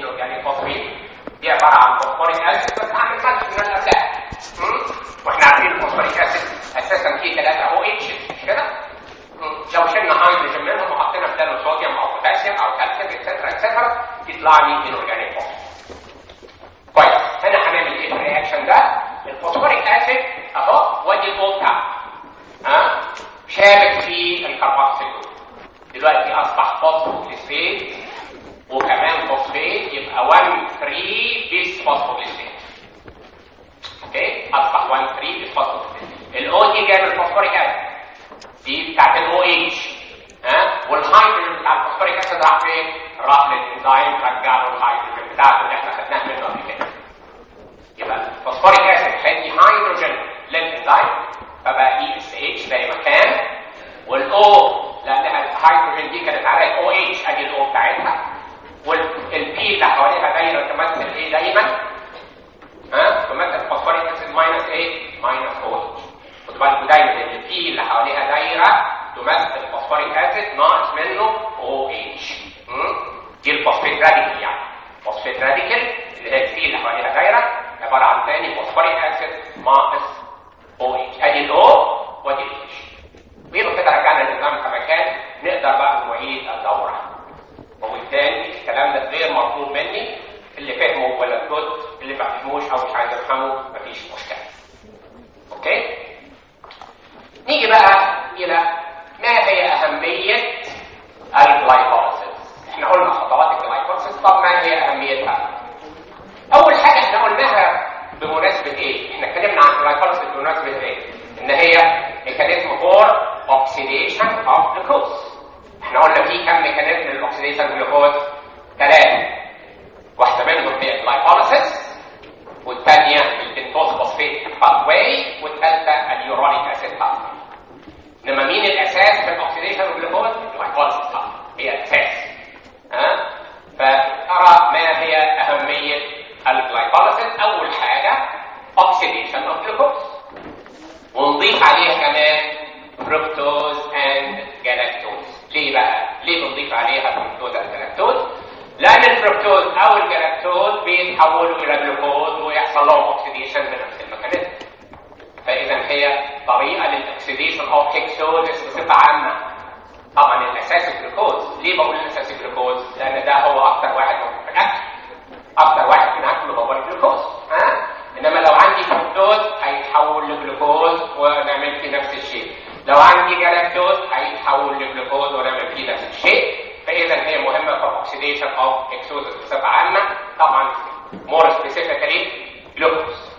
الاورجانيك فوسفيت دي عباره عن فوسفوريك اسيد بس عامل ماتش من الاسلاك واحنا عارفين الفوسفوريك اسيد اساسا فيه 3 او اتش مش كده مم. لو شلنا هيدروجين منهم وحطينا بداله صوديوم او بوتاسيوم او كالسيوم اتسترا اتسترا يطلع لي الاورجانيك فوسفيت كويس هنا هنعمل ايه في الرياكشن ده الفوسفوريك اسيد اهو وادي الاو بتاعه ها شابك في الكربوكسيل دلوقتي اصبح فوسفوجليسيد وكمان فوسفيت يبقى 1 3 بيس فوسفوجليسيد اوكي اصبح 1 3 بيس فوسفوجليسيد الاو دي جايه من الفوسفوريك اسيد دي بتاعت الاو اتش ها والهيدروجين بتاع الفوسفوريك اسيد راح فين؟ راح للانزيم رجع له الهيدروجين بتاعته اللي احنا خدناه منه قبل كده يبقى الفوسفوريك اسيد هيدي هيدروجين للانزيم فبقى اي اس اتش زي ما كان والاو لانها الهيدروجين دي كانت عليها او اتش ادي الاو بتاعتها والبي اللي حواليها دايره تمثل ايه دايما؟ ها تمثل فوسفوريك اسيد ماينس ايه؟ ماينس او اتش خدوا بالكم دايما ان البي اللي حواليها دايره تمثل فوسفوريك اسيد ناقص منه او اتش دي الفوسفيت راديكال يعني فوسفيت راديكال اللي هي البي اللي حواليها دايره عباره عن ثاني فوسفوريك اسيد ناقص او اتش ادي الاو وادي الاتش ويبقى كده رجعنا النظام كما كان نقدر بقى نعيد الدوره وبالتالي الكلام ده غير مطلوب مني اللي فهمه ولا الجد اللي ما فهموش او مش عايز يفهمه مفيش مشكله اوكي نيجي بقى الى ما هي اهميه الجلايكوليسيس احنا قلنا خطوات الجلايكوليسيس طب ما هي اهميتها اول حاجه احنا قلناها بمناسبه ايه احنا اتكلمنا عن الجلايكوليسيس بمناسبه ايه ان هي ميكانيزم فور اوكسيديشن اوف جلوكوز احنا قلنا في كم ميكانيزم للاكسيديشن جلوكوز ثلاثه واحده منهم هي الجلايكوليسيس والثانيه البنتوز فوسفيت باثواي والثالثه اليورونيك اسيد باثواي انما مين الاساس في الاكسيديشن جلوكوز الجلايكوليسيس هي الاساس ها فترى ما هي اهميه الجلايكوليسيس اول حاجه اوكسيديشن اوف جلوكوز ونضيف عليها كمان فركتوز اند جلاكتوز ليه بقى ليه بنضيف عليها فركتوز اند جلاكتوز لان الفركتوز او الجلاكتوز بيتحولوا الى جلوكوز ويحصل لهم اوكسيديشن بنفس الميكانيزم فاذا هي طريقه للاكسيديشن اوف هيكسوز بصفه عامه طبعا الاساس الجلوكوز ليه بقول الاساس الجلوكوز لان ده هو اكتر واحد موجود في الاكل اكتر واحد في الاكل هو الجلوكوز ها انما لو عندي فركتوز هيتحول لجلوكوز ونعمل فيه نفس الشيء لو عندي جلاكتوز هيتحول لجلوكوز ونعمل فيه نفس الشيء فاذا هي مهمه في الاكسيديشن اوف اكسوزس بصفه عامه طبعا مور سبيسيفيكالي جلوكوز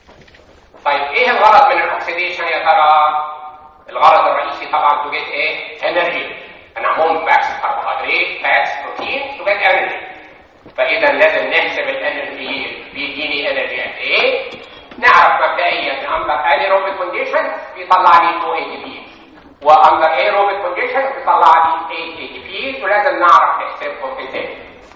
طيب ايه الغرض من الاكسيديشن يا ترى الغرض الرئيسي طبعا تو جيت ايه انرجي انا عموما بحسب كربوهيدرات فاتس بروتين تو جيت انرجي فاذا لازم نحسب الانرجي بيديني انرجي قد ايه نعرف مبدئيا اندر انيروبيك كونديشن بيطلع لي 2 اي تي بي واندر ايروبيك كونديشن بيطلع لي 8 اي تي بي ولازم نعرف نحسبهم ازاي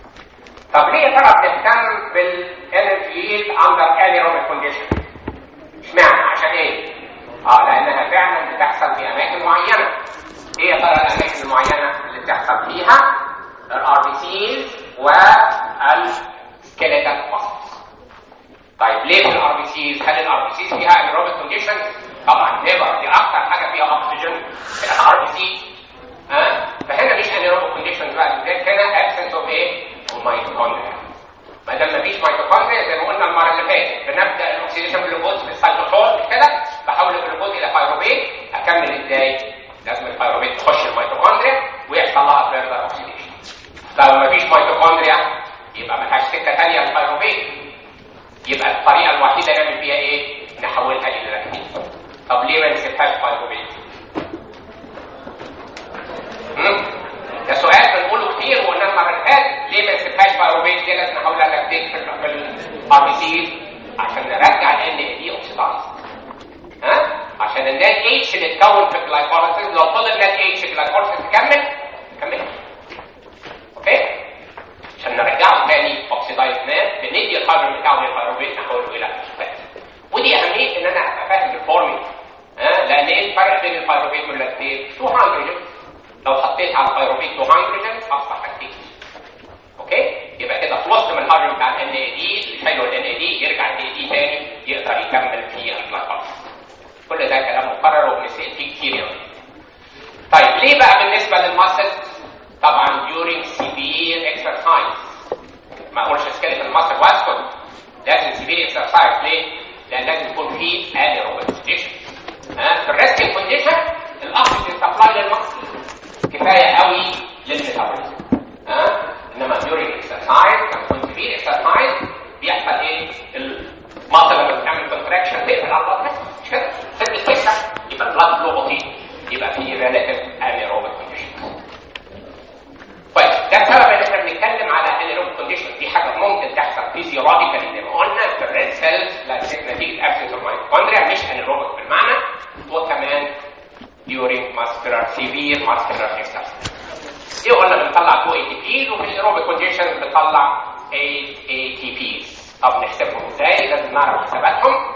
طب ليه يا ترى بنهتم بالانرجي اندر انيروبيك كونديشن اشمعنى عشان ايه اه لانها فعلا بتحصل في اماكن معينه ايه يا ترى الاماكن المعينه اللي بتحصل فيها الار بي سيز والسكيليتال فاسس طيب ليه في الار بي سيز هل الار بي سيز فيها انيروبيك كونديشن طبعا نيفر دي اكتر حاجه فيها اكسجين في الار بي سي ها فهنا مش انيروبيك كونديشن بقى بالذات هنا ابسنس اوف ايه الميتوكوندريا ما دام مفيش ميتوكوندريا زي ما قلنا المره اللي فاتت بنبدا الاكسيديشن بالجلوكوز بالسيتوسول مش كده بحول الجلوكوز الى فيروبيت اكمل ازاي لازم الفيروبيت تخش الميتوكوندريا ويحصل لها فيرذر اوكسيديشن لو مفيش ميتوكوندريا يبقى ملهاش سكه ثانيه للفيروبيت يبقى الطريقه الوحيده نعمل فيها ايه نحولها الى لاكتين طب ليه ما نسيبهاش فيروبيت ده سؤال بنقوله كتير وقلنا المره اللي فاتت ليه ما نسيبهاش فيروبيت ليه لازم نحولها لاكتين في الار بي سي عشان نرجع الان دي اوكسيدايز ها عشان النات اتش اللي اتكون في الجلايكوليسيس لو فضل النات اتش الجلايكوليسيس تكمل كمل اوكي عشان نرجعه تاني اوكسيدايز مات بندي الكربون بتاعه للفيروبيت نحوله الى اوكسيدايز ودي اهميه ان انا ابقى فاهم الفورميلا ها لان ايه الفرق بين الفيروبيت واللاكتيت 2 هيدروجين لو حطيت على الفيروبيت 2 هيدروجين اصبح لاكتيت اوكي يبقى كده خلصت من له الان اي دي يرجع ال دي تاني يقدر يكمل في الجلايكوليسيس كل ده كلام مقرر وبنسال فيه كتير قوي طيب ليه بقى بالنسبه للماسل طبعا during severe exercise ما اقولش skeletal muscle واسكت لازم severe exercise ليه؟ لان لازم يكون في anaerobic condition ها في الريستنج كونديشن الاكسجين سبلاي للمصل كفايه قوي للميتابوليزم ها انما during exercise لما يكون severe exercise بيحصل ايه؟ المصل لما بتعمل كونتراكشن تقفل على البلد مش كده؟ تبدا تفتح يبقى البلد فلو بطيء يبقى في relative anaerobic condition طيب ده السبب ان احنا بنتكلم على anaerobic condition دي حاجه ممكن تحصل فيزيولوجيكالي زي ما قلنا في الريد سيلز نتيجه ابسنس اوف مايتوكوندريا مش anaerobic بالمعنى وكمان during muscular severe muscular exercise دي قلنا بنطلع 2 ATPs وفي الايروبيك كونديشن بنطلع 8 ATPs طب نحسبهم ازاي لازم نعرف حساباتهم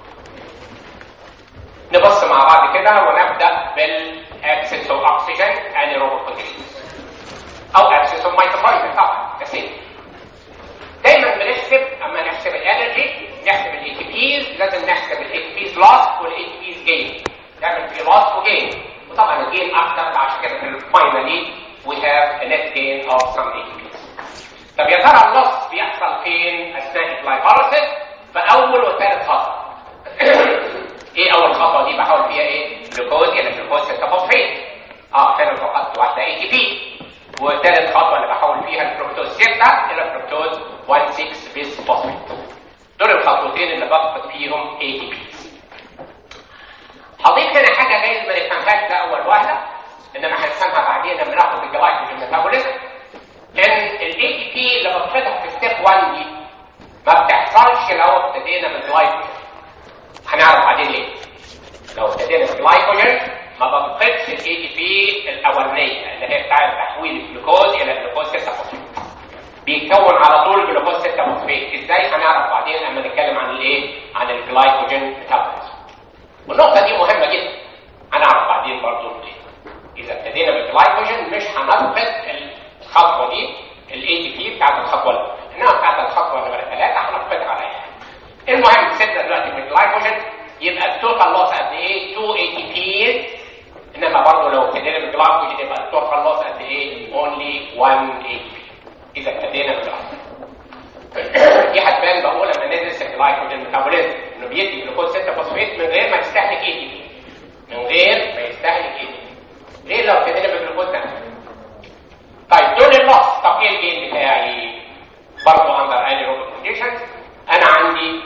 نبص مع بعض كده ونبدا بالابسنس اوف اوكسجين anaerobic conditions او ابسنس اوف ميتوكوندريا طبعا كثير دايما بنحسب اما نحسب الانرجي نحسب الاي تي بيز لازم نحسب الاي تي بيز لوست والاي تي بيز جين نعمل في لوست وجين وطبعا الجين اكتر عشان كده في الفاينالي we have a net gain of some ATPs طب يا ترى اللوست بيحصل فين اثناء الجلايكوليسيس في اول وثالث خطوه ايه اول خطوه دي بحاول فيها ايه جلوكوز الى جلوكوز 6 فوسفيت اه هنا فقدت واحده اي تي بي وثالث خطوه اللي بحول فيها الفركتوز 6 الى الفركتوز 16 بيس فوسفيت دول الخطوتين اللي بفقد فيهم اي تي بيز هضيف هنا حاجه جايز ما نفهمهاش ده اول واحده انما هنفهمها بعدين لما ناخد الجلايكوجين ميتابوليزم ان الاي تي بي اللي بفقدها في ستيب 1 دي ما بتحصلش لو ابتدينا بالجلايكوجين هنعرف بعدين ليه لو ابتدينا بالجلايكوجين ما بفقدش الاي تي بي الاولانيه اللي هي بتاعه تحويل الجلوكوز الى جلوكوز 6 فوسفيت بيتكون على طول جلوكوز 6 فوسفيت ازاي هنعرف بعدين لما نتكلم عن الايه عن الجلايكوجين ميتابوليزم والنقطه دي مهمه جدا هنعرف بعدين برضه ليه اذا ابتدينا بالجلايكوجين مش هنفقد الخطوه دي الاي تي بي بتاعت الخطوه الاولى انما بتاعت الخطوه نمره ثلاثه هنفقدها على ايه المهم سيبنا دلوقتي بالجلايكوجين يبقى التوتال لوس قد ايه 2 اي تي بي انما برضه لو ابتدينا بالجلايكوجين يبقى التوتال لوس قد ايه اونلي 1 اي تي بي اذا ابتدينا بالجلايكوجين دي هتبان بقول لما ندرس الجلايكوجين ميتابوليزم انه بيدي جلوكوز 6 فوسفيت من غير ما يستهلك اي تي بي من غير ما يستهلك اي تي بي ليه لو ابتدينا بالجلوكوز ده طيب دول اللوس طب ايه الجين بتاعي برضه اندر انيروبيك كونديشنز انا عندي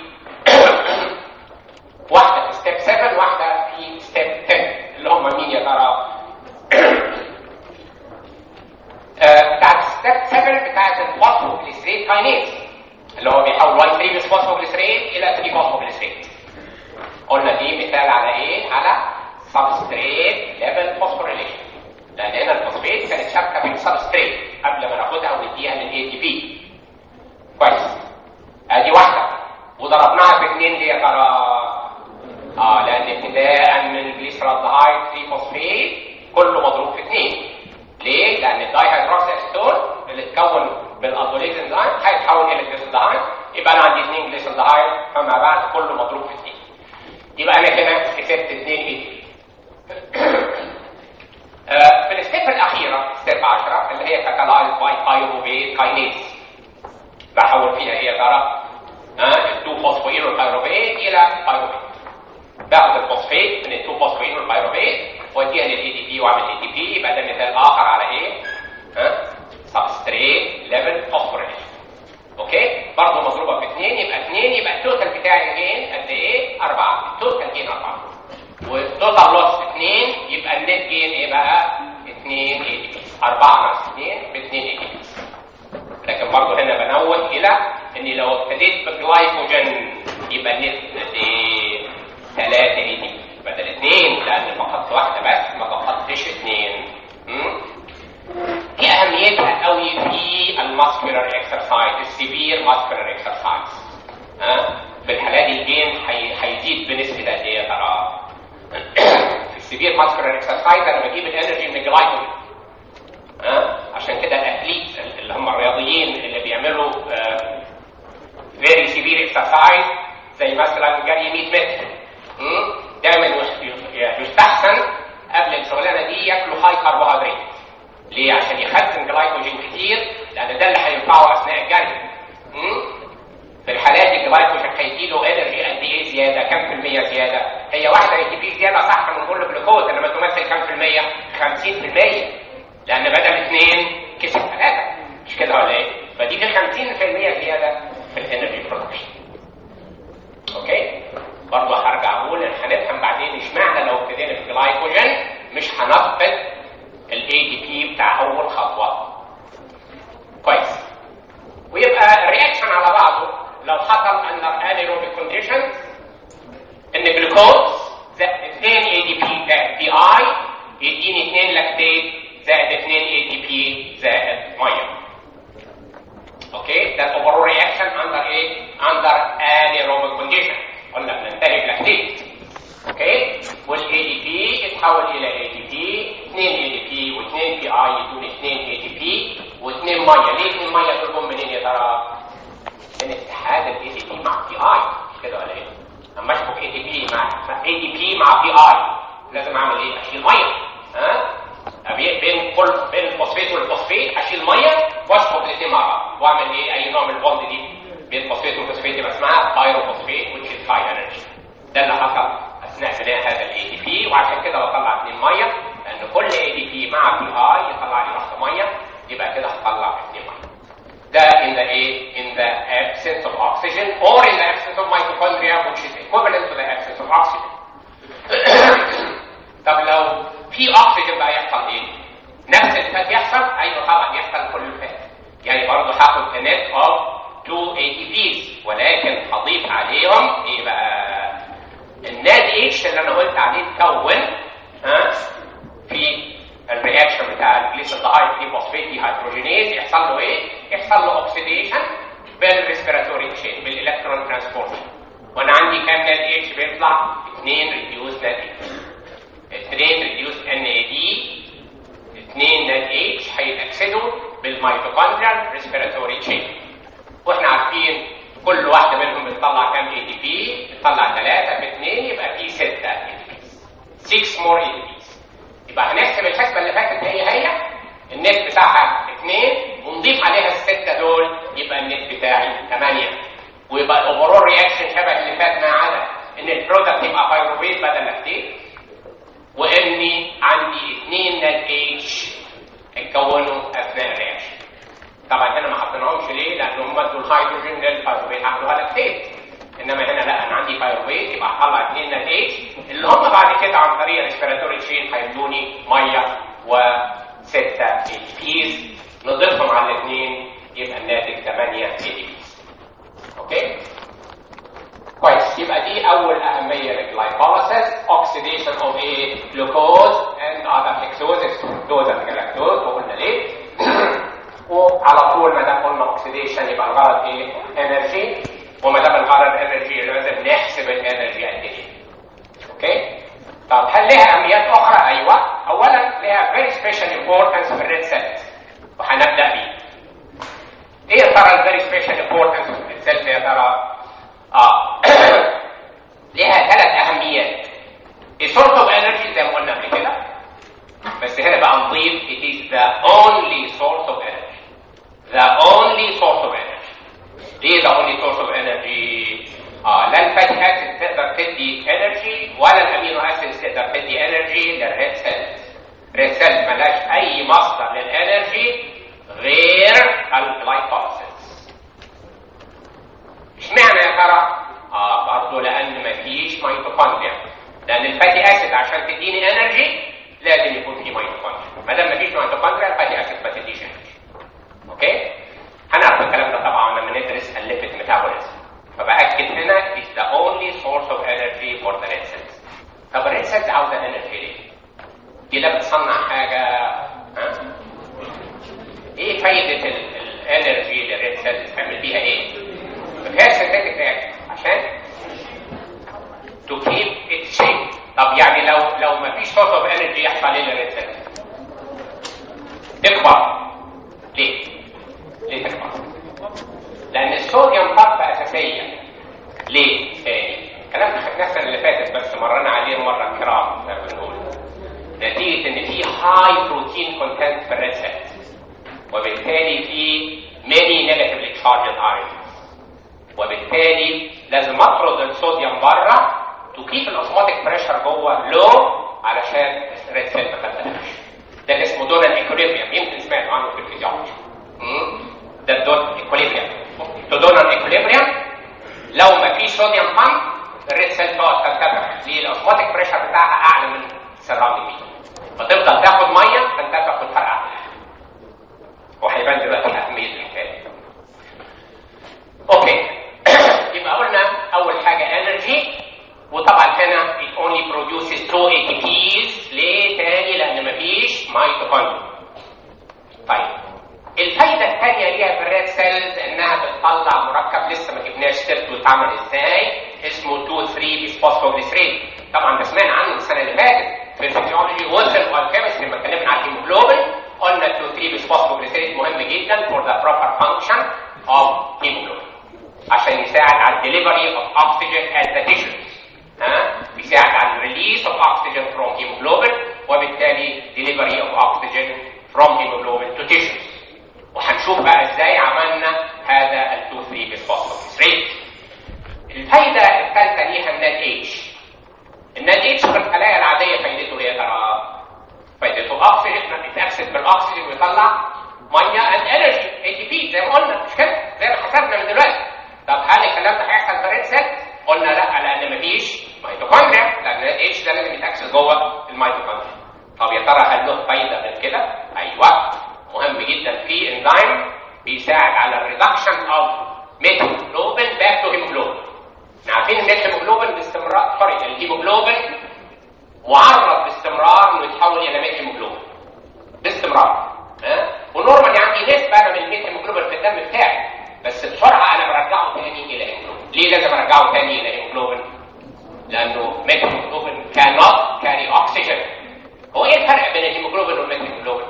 واحده في ستيب 7 واحده في ستيب 10 اللي هم مين يا ترى آه بتاعت ستيب 7 بتاعت الفوسفوجليسريت كاينيز اللي هو بيحول 1 3 فوسفوجليسريت الى 3 فوسفوجليسريت قلنا دي مثال على ايه على سبستريت ليفل فوسفوريليشن لان هنا الفوسفيت كانت شابكه في السبستريت قبل ما ناخدها ونديها للاي تي بي كويس ادي واحده وضربناها في اثنين ليه يا ترى اه لان ابتداء من الجليسرالدهايد 3 فوسفيت كله مضروب في اثنين ليه؟ لان الدايهيدروكسي اسيتون اللي اتكون بالادوليز انزيم هيتحول الى جليسرالدهايد يبقى انا عندي اثنين جليسرالدهايد فما بعد كله مضروب في اثنين يبقى انا كده كسبت اثنين اي تي في الستيب الاخيره ستيب 10 اللي هي كاتالايز باي بايروبيت كاينيز بحول فيها ايه يا ترى؟ ها التو فوسفويل والبيروبيت الى بايروبيت باخد الفوسفيت من التو فوسفويل والبيروبيت واديها للاي دي بي واعمل اي دي بي يبقى ده مثال اخر على ايه؟ ها سبستريت ليفل فوسفوريليشن اوكي برضه مضروبه في 2 يبقى 2 يبقى التوتال بتاعي جين قد ايه؟ 4 التوتال جين 4 والتوتال لوس 2 يبقى النت جين ايه بقى؟ 2 اي دي بي 4 ناقص 2 ب 2 اي دي بي لكن برضه هنا بنوه الى اني لو ابتديت بجلايكوجين يبقى النت قد ايه؟ 3 اي دي بي بدل 2 لان فقدت واحده بس ما فقدتش 2 دي اهميتها قوي في الماسكولار اكسرسايز السيفير ماسكولار اكسرسايز ها في الحالات دي الجين هيزيد بنسبه قد ايه يا ترى؟ في السيفير ماسكولار اكسرسايز انا بجيب الانرجي من الجلايكوجين ها عشان كده الاثليت اللي هم الرياضيين اللي بيعملوا فيري سيفير اكسرسايز زي مثلا جري 100 متر مم؟ دايما يس- يستحسن قبل الشغلانه دي ياكلوا هاي كربوهيدرات ليه عشان يخزن جلايكوجين كتير لان ده اللي هينفعه اثناء الجري مم؟ في الحالات دي الجلايكوجين هيديله انرجي قد ايه زياده كام في المية زياده هي واحده اي تي بي زياده صح من كل جلوكوز انما تمثل كام في المية 50% لان بدل اثنين كسب ثلاثه مش كده ولا ايه فدي في 50% زياده في الانرجي برودكشن اوكي برضه هرجع اقول ان هنفهم بعدين اشمعنى لو ابتدينا في الجلايكوجين مش هنفقد الاي دي بي بتاع اول خطوه كويس ويبقى الرياكشن على بعضه لو حصل اندر انيروبيك كونديشنز ان جلوكوز زائد 2 اي دي بي زائد بي اي يديني 2 لاكتيت زائد 2 اي دي بي زائد ميه اوكي ده الاوفرول رياكشن اندر ايه اندر انيروبيك كونديشن قلنا بننتهي بلاكتيت اوكي والاي دي بي يتحول الى اي دي بي 2 اي دي بي و2 بي اي يدون 2 اي دي بي و2 ميه ليه 2 ميه دول منين يا ترى؟ من اتحاد الاي دي بي مع بي اي مش كده ولا ايه؟ اما اشبك اي دي بي مع اي دي بي مع بي اي لازم اعمل ايه؟ اشيل ميه ها؟ أبي بين كل بين الفوسفيت والفوسفيت اشيل ميه واشبك الاثنين مع بعض واعمل ايه؟ اي نوع من البوند دي بين الفوسفيت والفوسفيت يبقى اسمها بايروفوسفيت which is high energy ده اللي حصل اثناء بناء هذا الاي دي بي وعشان كده بطلع اثنين ميه لان كل اي دي بي مع بي اي يطلع لي واحده ميه يبقى كده هطلع اثنين ميه ده in the A, in the absence of oxygen or in the absence of mitochondria which is equivalent to the absence of oxygen. طب لو في اكسجين بقى يحصل ايه؟ نفس الفات يحصل؟ ايوه طبعا يحصل كل الفات. يعني برضه هاخد a net of 2 ATPs ولكن هضيف عليهم ايه بقى؟ الناد اتش اللي انا قلت عليه اتكون ها في الرياكشن بتاع الجليسيدايد دي فوسفيت دي هيدروجينيز يحصل له ايه؟ يحصل له اوكسيديشن بالريسبيراتوري تشين بالالكترون ترانسبورت وانا عندي كام ناد اتش بيطلع؟ 2 ريديوز ناد اتش 2 ريديوز ان اي دي 2 ناد اتش هيتاكسدوا بالميتوكوندريال ريسبيراتوري تشين واحنا عارفين كل واحده منهم بتطلع كام اي دي بي بتطلع 3 في 2 يبقى في 6 اي دي بي 6 مور اي دي بي يبقى هنحسب الحسبه اللي فاتت هي هي النت بتاعها 2 ونضيف عليها السته دول يبقى النت بتاعي 8 ويبقى الاوفرول رياكشن شبه اللي فات ما عدا ان البرودكت يبقى بايروفيت بدل لاكتيت واني عندي 2 نال اتش اتكونوا اثناء الرياكشن طبعا هنا ما حطيناهمش ليه؟ لان هم ادوا الهيدروجين للبايروفيت عملوها لاكتيت انما هنا لا انا عندي بايروفيت يبقى هطلع 2 نال اتش اللي هم بعد كده عن طريق الريسبيراتوري تشين هيدوني ميه و6 اي بيز نضيفهم على الاثنين يبقى الناتج 8 اي بيز اوكي كويس يبقى دي اول اهميه للجلايكوليسيس اوكسيديشن اوف ايه جلوكوز اند اذر هيكسوزس دوز الجلاكتوز وقلنا ليه وعلى طول ما دام قلنا اوكسيديشن يبقى الغرض ايه انرجي وما دام الغرض انرجي لازم نحسب الانرجي قد ايه اوكي طب هل لها اهميات اخرى ايوه اولا لها very special importance في الريد سيلز وهنبدا بيه ايه يا ترى الفيري سبيشال importance في الريد سيلز يا ترى اه ليها ثلاث اهميات السورس اوف انرجي زي ما قلنا قبل كده بس هنا بقى نضيف it is the only source of energy the only source of energy ليه the only source of energy اه لا الفاتي اسيد تقدر تدي انرجي ولا الامينو اسيد تقدر تدي انرجي للريد سيلز الريد سيلز ملهاش اي مصدر للانرجي غير الجلايكوسيس اشمعنى يا ترى؟ اه برضه لان مفيش ميتوكوندريا لان الفاتي اسيد عشان تديني انرجي لازم يكون في ميتوكوندريا ما دام مفيش ميتوكوندريا الفاتي اسيد ما تديش انرجي اوكي؟ هنعرف الكلام ده طبعا لما ندرس الليبيد ميتابوليزم فبأكد هنا is the only source of energy for the red cells طب الريد سيلز عاوزه انرجي ليه؟ دي لا بتصنع حاجه ها؟ ايه فايده الانرجي للريد سيلز تعمل بيها ايه؟ ما فيهاش سنتيتك رياكشن عشان to keep its shape طب يعني لو لو ما فيش source of energy يحصل ايه للريد سيلز؟ تكبر ليه؟ ليه تكبر؟ لان الصوديوم طاقه اساسيه في الريد سيلز وبالتالي في many negatively charged ions وبالتالي لازم اطرد الصوديوم بره تو كيب الاوزموتيك بريشر جوه لو علشان الريد سيل ما تنتهيش ده اللي اسمه دونال ايكوليبريم يمكن سمعتوا عنه في الفيزيولوجي ده الدون ايكوليبريم دونال ايكوليبريم لو ما فيش صوديوم بامب الريد سيل تقعد تنتفخ ليه الاوزموتيك بريشر بتاعها اعلى من السراوندينج فتفضل تاخد ميه تنتفخ وتفرقع وهيبان دلوقتي اهميه الحكايه اوكي يبقى قلنا اول حاجه انرجي وطبعا هنا it only produces 2 ATPs ليه تاني لان مفيش ميتوكوندريا طيب الفايده الثانيه ليها في الريد سيلز انها بتطلع مركب لسه ما جبناش سيرته اتعمل ازاي اسمه 2 3 بيسفوسفوجليسرين طبعا ده سمعنا عنه السنه اللي فاتت في الفيزيولوجي وفي الكيمستري لما اتكلمنا عن الهيموجلوبين قلنا 2 3 بيسفوسفوجليسرين مهم جدا for the proper function of hemoglobin عشان يساعد على الدليفري اوف oxygen at the tissues ها بيساعد على الريليس اوف oxygen from hemoglobin وبالتالي delivery of oxygen from hemoglobin to tissues وهنشوف بقى ازاي عملنا هذا ال 2 3 بيسفوسفوجليسرين الفايده الثالثه ليها الناد اتش الناد اتش في الخلايا العاديه فايدته ايه يا ترى؟ فايدته اكسجين بيتاكسد بالاكسجين ويطلع ميه اند انرجي اي تي بي زي ما قلنا مش كده؟ زي ما حسبنا من دلوقتي طب هل الكلام ده هيحصل في الريد سيل؟ قلنا لا لان مفيش ميتوكوندريا لان الناد اتش ده لازم يتاكسد جوه الميتوكوندريا طب يا ترى هل له فايده غير كده؟ ايوه مهم جدا في انزيم بيساعد على الريدكشن اوف ميثيموجلوبين باك تو هيموجلوبين احنا عارفين ان الهيموجلوبين باستمرار سوري الهيموجلوبين معرض باستمرار انه يتحول الى ميثيموجلوبين باستمرار ها ونورمالي عندي نسبه من الميثيموجلوبين في الدم بتاعي بس بسرعه انا برجعه تاني الى هيموجلوبين ليه لازم ارجعه تاني الى هيموجلوبين لانه ميثيموجلوبين cannot carry oxygen هو ايه الفرق بين الهيموجلوبين والميثيموجلوبين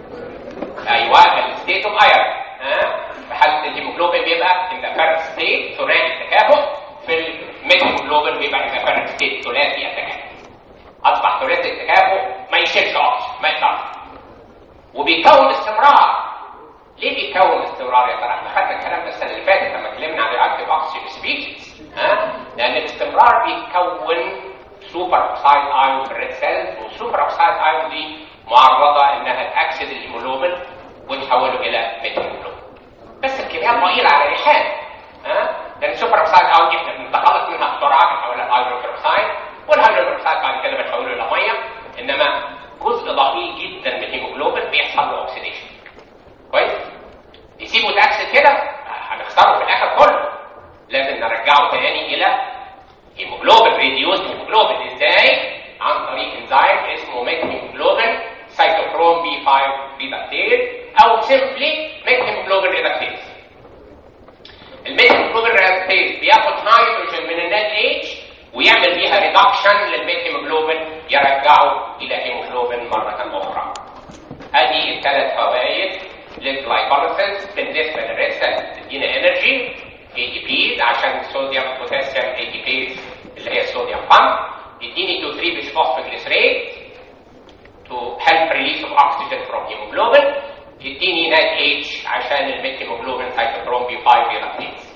ايوه الستيت اوف ايرون ها في حاله الهيموجلوبين بيبقى ان ذا ستيت ثنائي التكافؤ في الميثيموجلوبين بيبقى ان ذا ستيت ثلاثي التكافؤ اصبح ثلاثي التكافؤ ما يشيلش اكسجين ما يطلعش وبيكون باستمرار ليه بيكون باستمرار يا ترى؟ احنا خدنا الكلام ده السنه اللي فاتت لما اتكلمنا عن رياكتيف اوكسجين سبيشيز ها؟ لان باستمرار بيكون سوبر اوكسايد ايون في الريد سيلز والسوبر اوكسايد ايون دي معرضه انها تاكسد الهيموجلوبين وتحوله الى ميثيموجلوبين بس الكميات ضئيله على الريحان ها؟ لان السوبر اوكسايد ايون احنا بنتخلص منها بسرعه بنحولها لهيدروجين اوكسايد والهيدروجين اوكسايد بعد كده بنحوله الى ميه انما جزء ضئيل جدا من الهيموجلوبين بيحصل له اوكسيديشن كويس يسيبه تاكسد كده هنخسره في الاخر كله لازم نرجعه تاني الى هيموجلوبين ريديوس هيموجلوبين ازاي عن طريق انزيم اسمه ميثيموجلوبين سيتوكروم بي 5 ريدكتيز او سيمبلي ميثيموجلوبين ريدكتيز الميثيموجلوبين ريدكتيز بياخد هيدروجين من النات اتش ويعمل بيها ريدكشن للميثيموجلوبين يرجعه الى هيموجلوبين مره اخرى ادي الثلاث فوائد للجلايكوليسيس بالنسبه للريد سيل تدينا انرجي اي دي بيز عشان الصوديوم بوتاسيوم اي دي بيز اللي هي الصوديوم بامب يديني 2 3 بيسفوسفوجليسريت to help release of oxygen from hemoglobin يديني نات اتش عشان الميثيموجلوبين سايتوكروم بي 5 ريدكتيز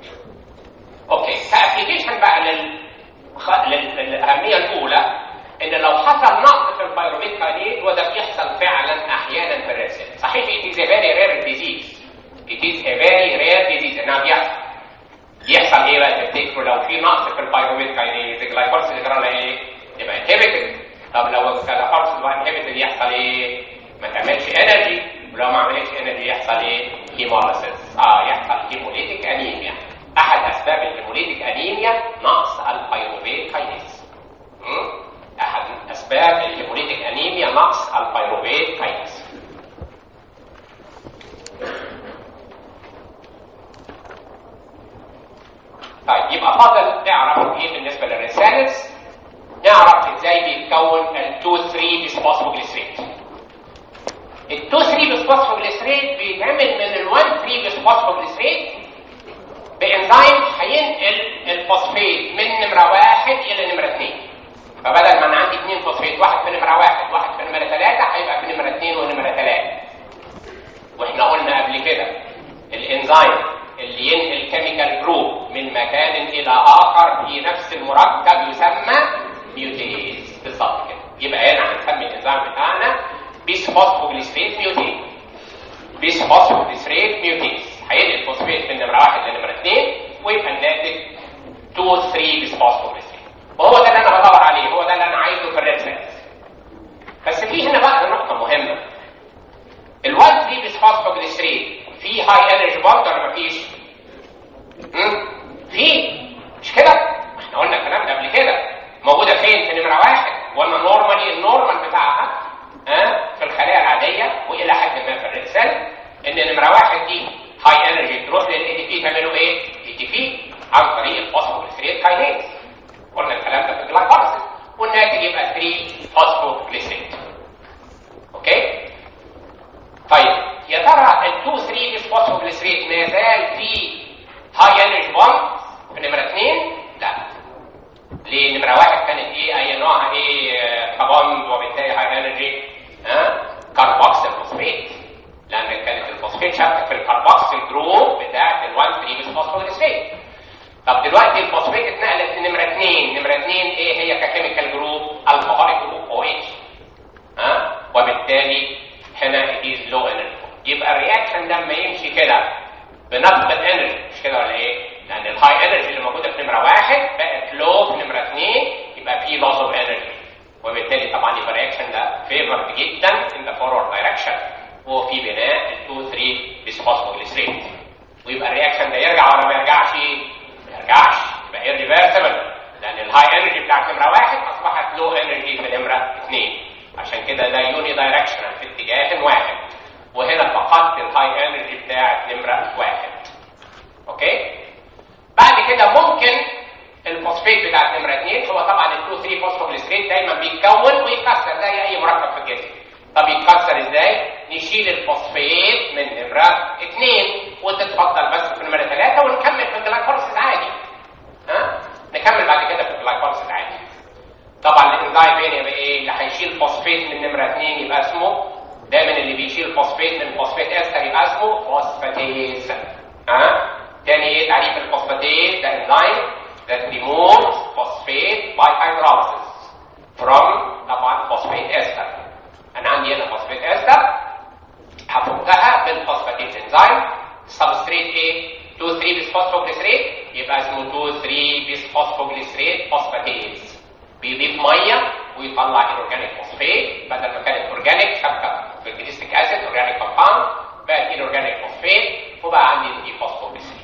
اوكي كابليكيشن بقى لل... خ... لل... للاهميه الاولى ان لو حصل نقص في البيروفيت كاينيز وده بيحصل فعلا احيانا في الرسل صحيح it is a very rare disease it is a very rare disease انها بيحصل يحصل ايه بقى تفتكروا لو في نقص في البيروفيت كاينيز الجلايكوليسيس يجرى لها ايه؟ يبقى انهبيتد طب لو الجلايكوليسيس بقى انهبيتد يحصل ايه؟ ما تعملش انرجي ولو ما عملتش انرجي يحصل ايه؟ هيموليسيس اه يحصل هيموليتيك انيميا احد اسباب الهيموليتيك انيميا نقص البيروفيت كاينيز احد اسباب الهيموليتيك انيميا نقص البيروفيت كاينيز طيب يبقى فاضل نعرف ايه بالنسبه للريسالس نعرف ازاي بيتكون ال 2 3 بيسفوسفوجليسريت ال 2 3 بيسفوسفوجليسريت بيتعمل من ال 1 3 بيسفوسفوجليسريت بانزيم هينقل الفوسفيت من نمره واحد الى نمره اثنين فبدل ما انا عندي اثنين فوسفيت واحد في نمره واحد واحد في نمره ثلاثه هيبقى في نمره اثنين ونمره ثلاثه واحنا قلنا قبل كده الانزيم اللي ينقل كيميكال جروب من مكان الى اخر في نفس المركب يسمى ميوتيز بالظبط كده يبقى هنا هنسمي الانزيم بتاعنا بيس فوسفوجليسريت ميوتيز بيس فوسفوجليسريت ميوتيز هينقل الفوسفيت من نمره واحد لنمره اثنين ويبقى الناتج 2 3 بيس فوسفوجليسريت وهو ده اللي انا بدور عليه هو ده اللي انا عايزه في الريد سيلز بس في هنا بقى نقطه مهمه ال1 3 بيس فوسفوجليسريت في هاي انرجي بوند ولا مفيش؟ في مش كده؟ احنا قلنا الكلام ده قبل كده موجوده فين؟ في نمره واحد ولا نورمالي النورمال بتاعها ها في الخلايا العاديه والى حد ما في الريد سيل ان نمره واحد دي هاي انرجي تروح للاي تي بي تعملوا ايه؟ اي تي بي عن طريق الفوسفوجليسريت كاينيز قلنا الكلام ده في الجلايكولايسيس والناتج يبقى 3 فوسفوجليسريت اوكي؟ طيب يا ترى ال 2 3 فوسفوجليسريت ما زال في هاي انرجي بوند في نمره 2 لا ليه نمره واحد كانت ايه اي نوعها ايه كبوند وبالتالي هاي انرجي ها كاربوكسيل فوسفيت لان كانت الفوسفيت شابكه في الكاربوكسيل جروب بتاعت ال 1 3 فوسفوجليسريت طب دلوقتي الفوسفيت اتنقلت لنمره 2 نمره 2 ايه هي ككيميكال جروب الكحوليك جروب او اتش ها وبالتالي هنا is low energy يبقى الرياكشن ده لما يمشي كده بنقص الانرجي مش كده ولا ايه؟ لان الهاي انرجي اللي موجوده في نمره واحد بقت لو في نمره اثنين يبقى في لوس اوف انرجي وبالتالي طبعا يبقى الرياكشن ده فيفرد جدا in the forward direction وفي بناء ال 2 3 بيسفوسفوجليسريت ويبقى الرياكشن ده يرجع ولا ما يرجعش؟ ما يرجعش يبقى irreversible لان الهاي انرجي بتاعت نمره واحد اصبحت لو انرجي في نمره اثنين عشان كده ده يوني دايركشنال في اتجاه واحد وهنا فقدت الهاي انرجي بتاعت نمره واحد اوكي بعد كده ممكن الفوسفيت بتاعت نمره اثنين هو طبعا ال 2 3 فوسفوجليسريت دايما بيتكون ويتكسر زي اي مركب في الجسم طب يتكسر ازاي؟ نشيل الفوسفيت من نمره اثنين وتتفضل بس في نمره ثلاثه ونكمل في الجلايكوليسيس عادي ها؟ نكمل بعد كده في الجلايكوليسيس عادي طبعا الانزيم هنا يبقى ايه اللي هيشيل فوسفيت من نمره 2 يبقى اسمه دايما اللي بيشيل فوسفيت من فوسفيت استر يبقى اسمه فوسفاتيز ها تاني ايه تعريف الفوسفاتيز ده انزيم that removes phosphate by hydrolysis from طبعا فوسفيت استر انا عندي هنا فوسفيت استر هفكها بالفوسفاتيز انزيم سبستريت ايه 2 3 بيسفوسفوجليسريت يبقى اسمه 2 3 بيسفوسفوجليسريت فوسفاتيز بيضيف ميه ويطلع الاورجانيك فوسفيت بدل ما كانت اورجانيك شبكه في الجليستيك اسيد اورجانيك كومباوند بقت الاورجانيك فوسفيت وبقى عندي دي فوسفوجليسرين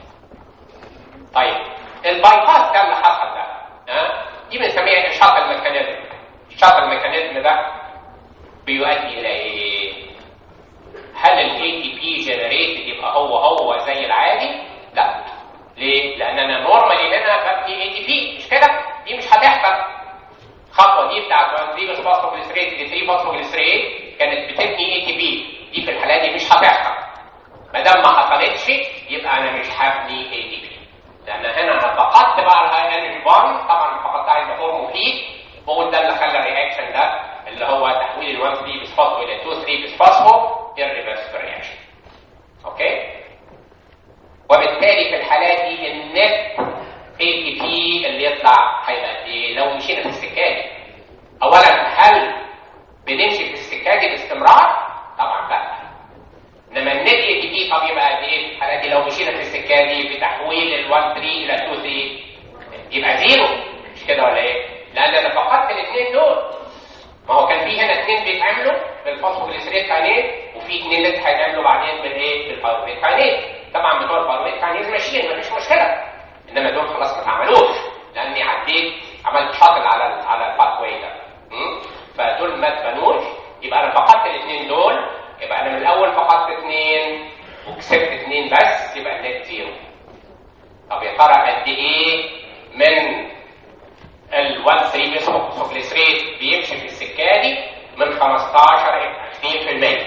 طيب البايباس ده اللي حصل ده ها دي بنسميها انشاط الميكانيزم انشاط الميكانيزم ده بيؤدي الى ايه؟ هل الاي تي بي جنريتد يبقى هو هو زي العادي؟ لا ليه؟ لان انا نورمالي هنا ببني اي تي بي مش كده؟ دي مش هتحصل الخطوه دي بتاعت 3 فوسفوجليسريت ل 3 فوسفوجليسريت كانت بتبني اي تي بي دي في الحاله دي مش هتحصل ما دام ما حصلتش يبقى انا مش هبني اي تي بي لان هنا انا فقدت بقى الهاي انرجي بوند طبعا فقدتها يبقى فور مفيد هو ده اللي خلى الرياكشن ده اللي هو تحويل ال 1 3 بسفوسفو الى 2 3 بسفوسفو irreversible رياكشن اوكي وبالتالي في الحالات دي النت اي تي بي اللي يطلع هيبقى ايه لو مشينا في السكه دي اولا هل بنمشي في السكه دي باستمرار طبعا لا انما النت اي تي بي طب يبقى قد ايه في الحالات دي لو مشينا في السكه دي بتحويل ال 1 3 الى 2 3 يبقى زيرو مش كده ولا ايه لان انا فقدت الاثنين دول ما هو كان في هنا اثنين بيتعملوا بالفوسفوجليسريت كاينيز وفي اثنين لسه هيتعملوا بعدين بالايه بالفايروبيت كاينيز طبعا بتوع الفايروبيت كاينيز ماشيين مفيش مشكله انما دول خلاص ما اتعملوش لاني عديت عملت شاطل على ال على الباث واي ده م? فدول ما اتبنوش يبقى انا فقدت الاثنين دول يبقى انا من الاول فقدت اثنين وكسبت اثنين بس يبقى النت زيرو طب يا ترى قد ايه من ال 1 3 بيسفوكليسريت بيمشي في السكه دي من 15 ل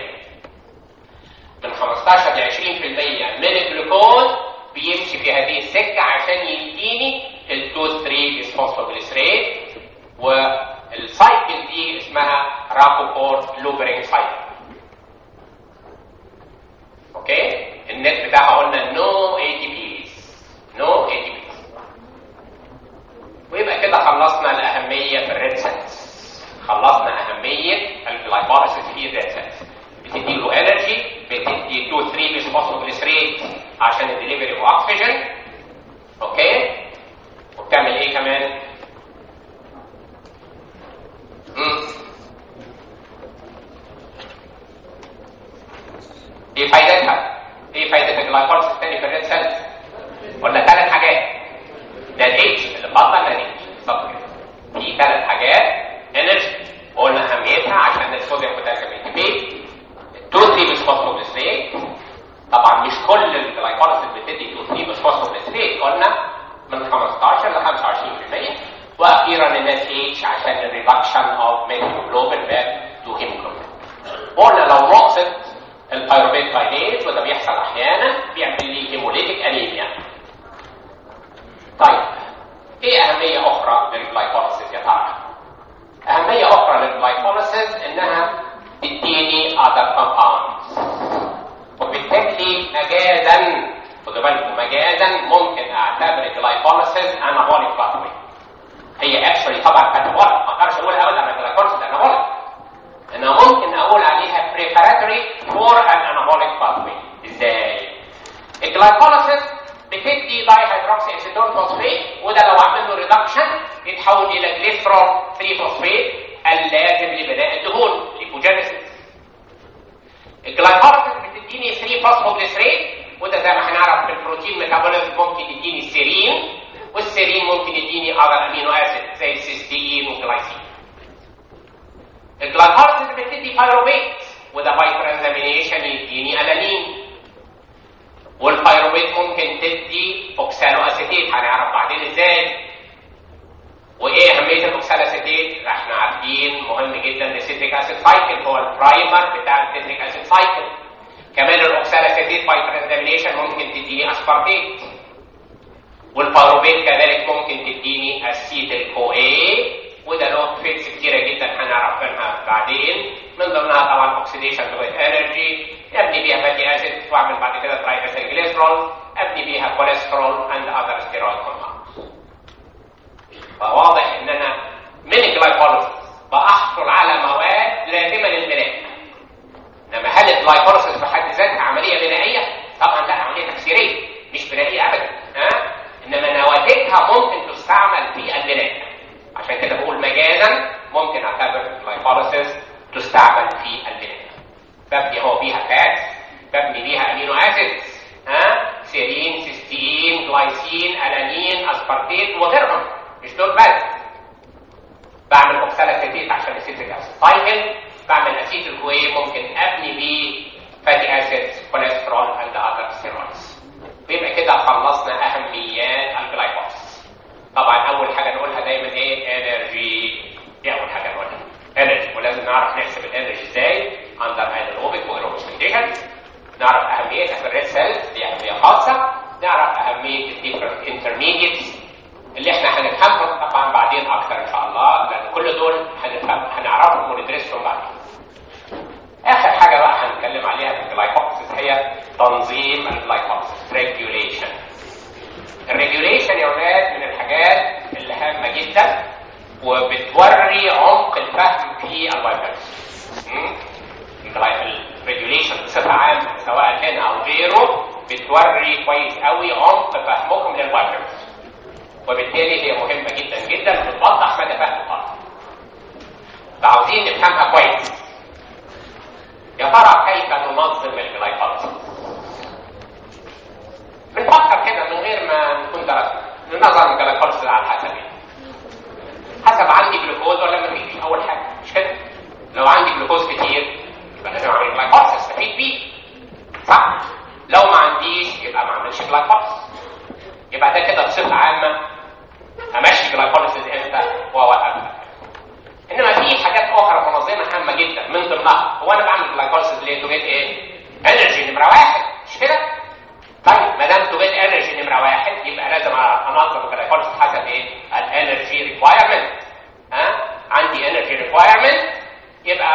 20% من 15 ل 20% من الجلوكوز بيمشي في هذه السكه عشان يديني ال 2 3 بيسفوسفوجليسريت والسايكل دي اسمها رابوبورت لوبرينج سايكل اوكي النت بتاعها قلنا نو اي تي بيز نو اي تي بيز ويبقى كده خلصنا الاهميه في الريد سيلز خلصنا اهميه الجلايكوليسيس في الريد سيلز بتدي له انرجي بتدي 2 3 بيسفوسفوجليسريت عشان الدليفري اوف اكسجين اوكي وبتعمل ايه كمان مم. ايه فايدتها ايه فايده الجلايكوليسيس الثاني في الريد سيلز قلنا ثلاث حاجات ده الاتش اللي بطل ده الاتش بالظبط كده في ثلاث حاجات انرجي قلنا اهميتها عشان الصوديوم بوتاسيوم انتبيه التوتري بالفوسفوجليسريت طبعا مش كل الجلايكوليسيس بتدي توتري بالفوسفوجليسريت قلنا من 15 ل 25% واخيرا الناس اتش عشان الريدكشن اوف ميثيوجلوبين باك تو هيموجلوبين قلنا لو نقصت البيروبيت كاينيز وده بيحصل احيانا بيعمل لي هيموليتيك انيميا طيب ايه اهميه اخرى للجلايكوليسيس يا ترى اهميه اخرى للجلايكوليسيس انها تديني other compounds وبالتالي مجازا خدوا بالكم مجازا ممكن اعتبر الجلايكوليسيس انابوليك باثوي هي اكشولي طبعا كاتابوليك ما اقدرش اقول ابدا على الجلايكوليسيس انابوليك انا ممكن اقول عليها preparatory for an anabolic pathway ازاي الجلايكوليسيس بتدي داي هيدروكسي اسيتون فوسفيت وده لو عمل له ريدكشن يتحول الى جليسرول 3 فوسفيت اللازم لبناء الدهون ليكوجينيسيس الجلايكوليسيس بتديني 3 فوسفوجليسريت وده زي ما هنعرف في البروتين ميتابوليزم ممكن يديني السيرين والسيرين ممكن يديني اذر امينو اسيد زي السيستين والجلايسين الجلايكوليسيس بتدي بايروبيت وده باي ترانزامينيشن يديني الانين والبايروبيت ممكن تدي اوكسالو اسيتيت هنعرف بعدين ازاي وايه اهميه الاوكسالو اسيتيت احنا عارفين مهم جدا السيتريك اسيد سايكل هو البرايمر بتاع السيتريك اسيد سايكل كمان الاوكسالو اسيتيت باي ترانزامينيشن ممكن تديني اسبارتيت والبايروبيت كذلك ممكن تديني اسيتيل كو اي وده له فيتس كتيره جدا هنعرف منها بعدين من ضمنها طبعا اوكسيديشن ويز انرجي ابني بيها فاتي اسيد واعمل بعد كده ترايتاسيل جليسرول ابني بيها كوليسترول اند اذر ستيرويد كومباوندز فواضح ان انا من الجلايكوليسيس بحصل على مواد لازمه للبناء انما هل الجلايكوليسيس في حد ذاتها عمليه بنائيه؟ طبعا لا عمليه تكسيريه مش بنائيه ابدا ها انما نواتجها ممكن تستعمل في البناء عشان كده بقول مجازا ممكن اعتبر الجلايكوليسيس تستعمل في البناء ببني هو بيها فات ببني بيها امينو اسيدز ها سيرين سيستين جلايسين الانين اسبارتيت وغيرهم مش دول بس بعمل اوكسالاسيتيت عشان السيتريك اسيد سايكل بعمل اسيد الكوي ممكن ابني بيه فاتي اسيدز كوليسترول اند اذر ستيرويدز ويبقى كده خلصنا اهميات الجلايكوليسيس طبعا اول حاجه نقولها دايما ايه انرجي دي اول حاجه نقولها انرجي ولازم نعرف نحسب الانرجي ازاي اندر انيروبيك وايروبيك كونديشن نعرف اهميتها في الريد سيلز دي اهميه خاصه نعرف اهميه الديفرنت انترميديتس اللي احنا هنفهمهم طبعا بعدين اكتر ان شاء الله لان كل دول هنفهم هنعرفهم وندرسهم بعدين اخر حاجه بقى هنتكلم عليها في الجلايكوبسيس هي تنظيم الجلايكوبسيس ريجوليشن الريجوليشن يا ولاد من الحاجات اللي هامه جدا وبتوري عمق الفهم في الفيروس الريجوليشن بصفه عامه سواء هنا او غيره بتوري كويس قوي عمق فهمكم للفيروس وبالتالي هي مهمه جدا جدا وبتوضح مدى فهم الطالب فعاوزين نفهمها كويس يا ترى كيف ننظم الجلايكوليسيس بنفكر كده من غير ما نكون درسنا ننظم الجلايكوليسيس على حسب ايه حسب عندي جلوكوز ولا ما فيش اول حاجه مش كده لو عندي جلوكوز كتير يبقى لازم اعمل جلايكوليسيس استفيد بيه صح لو ما عنديش يبقى ما اعملش جلايكوليسيس يبقى ده كده بصفه عامه امشي جلايكوليسيس امتى واوقفها انما في حاجات اخرى منظمه هامه جدا من ضمنها هو انا بعمل جلايكوليسيس ليه تجيب ايه انرجي نمره واحد مش كده طيب ما دام تجيب انرجي نمره واحد يبقى لازم انظم الجلايكوليسيس حسب ايه الانرجي ريكوايرمنت ها عندي انرجي ريكوايرمنت يبقى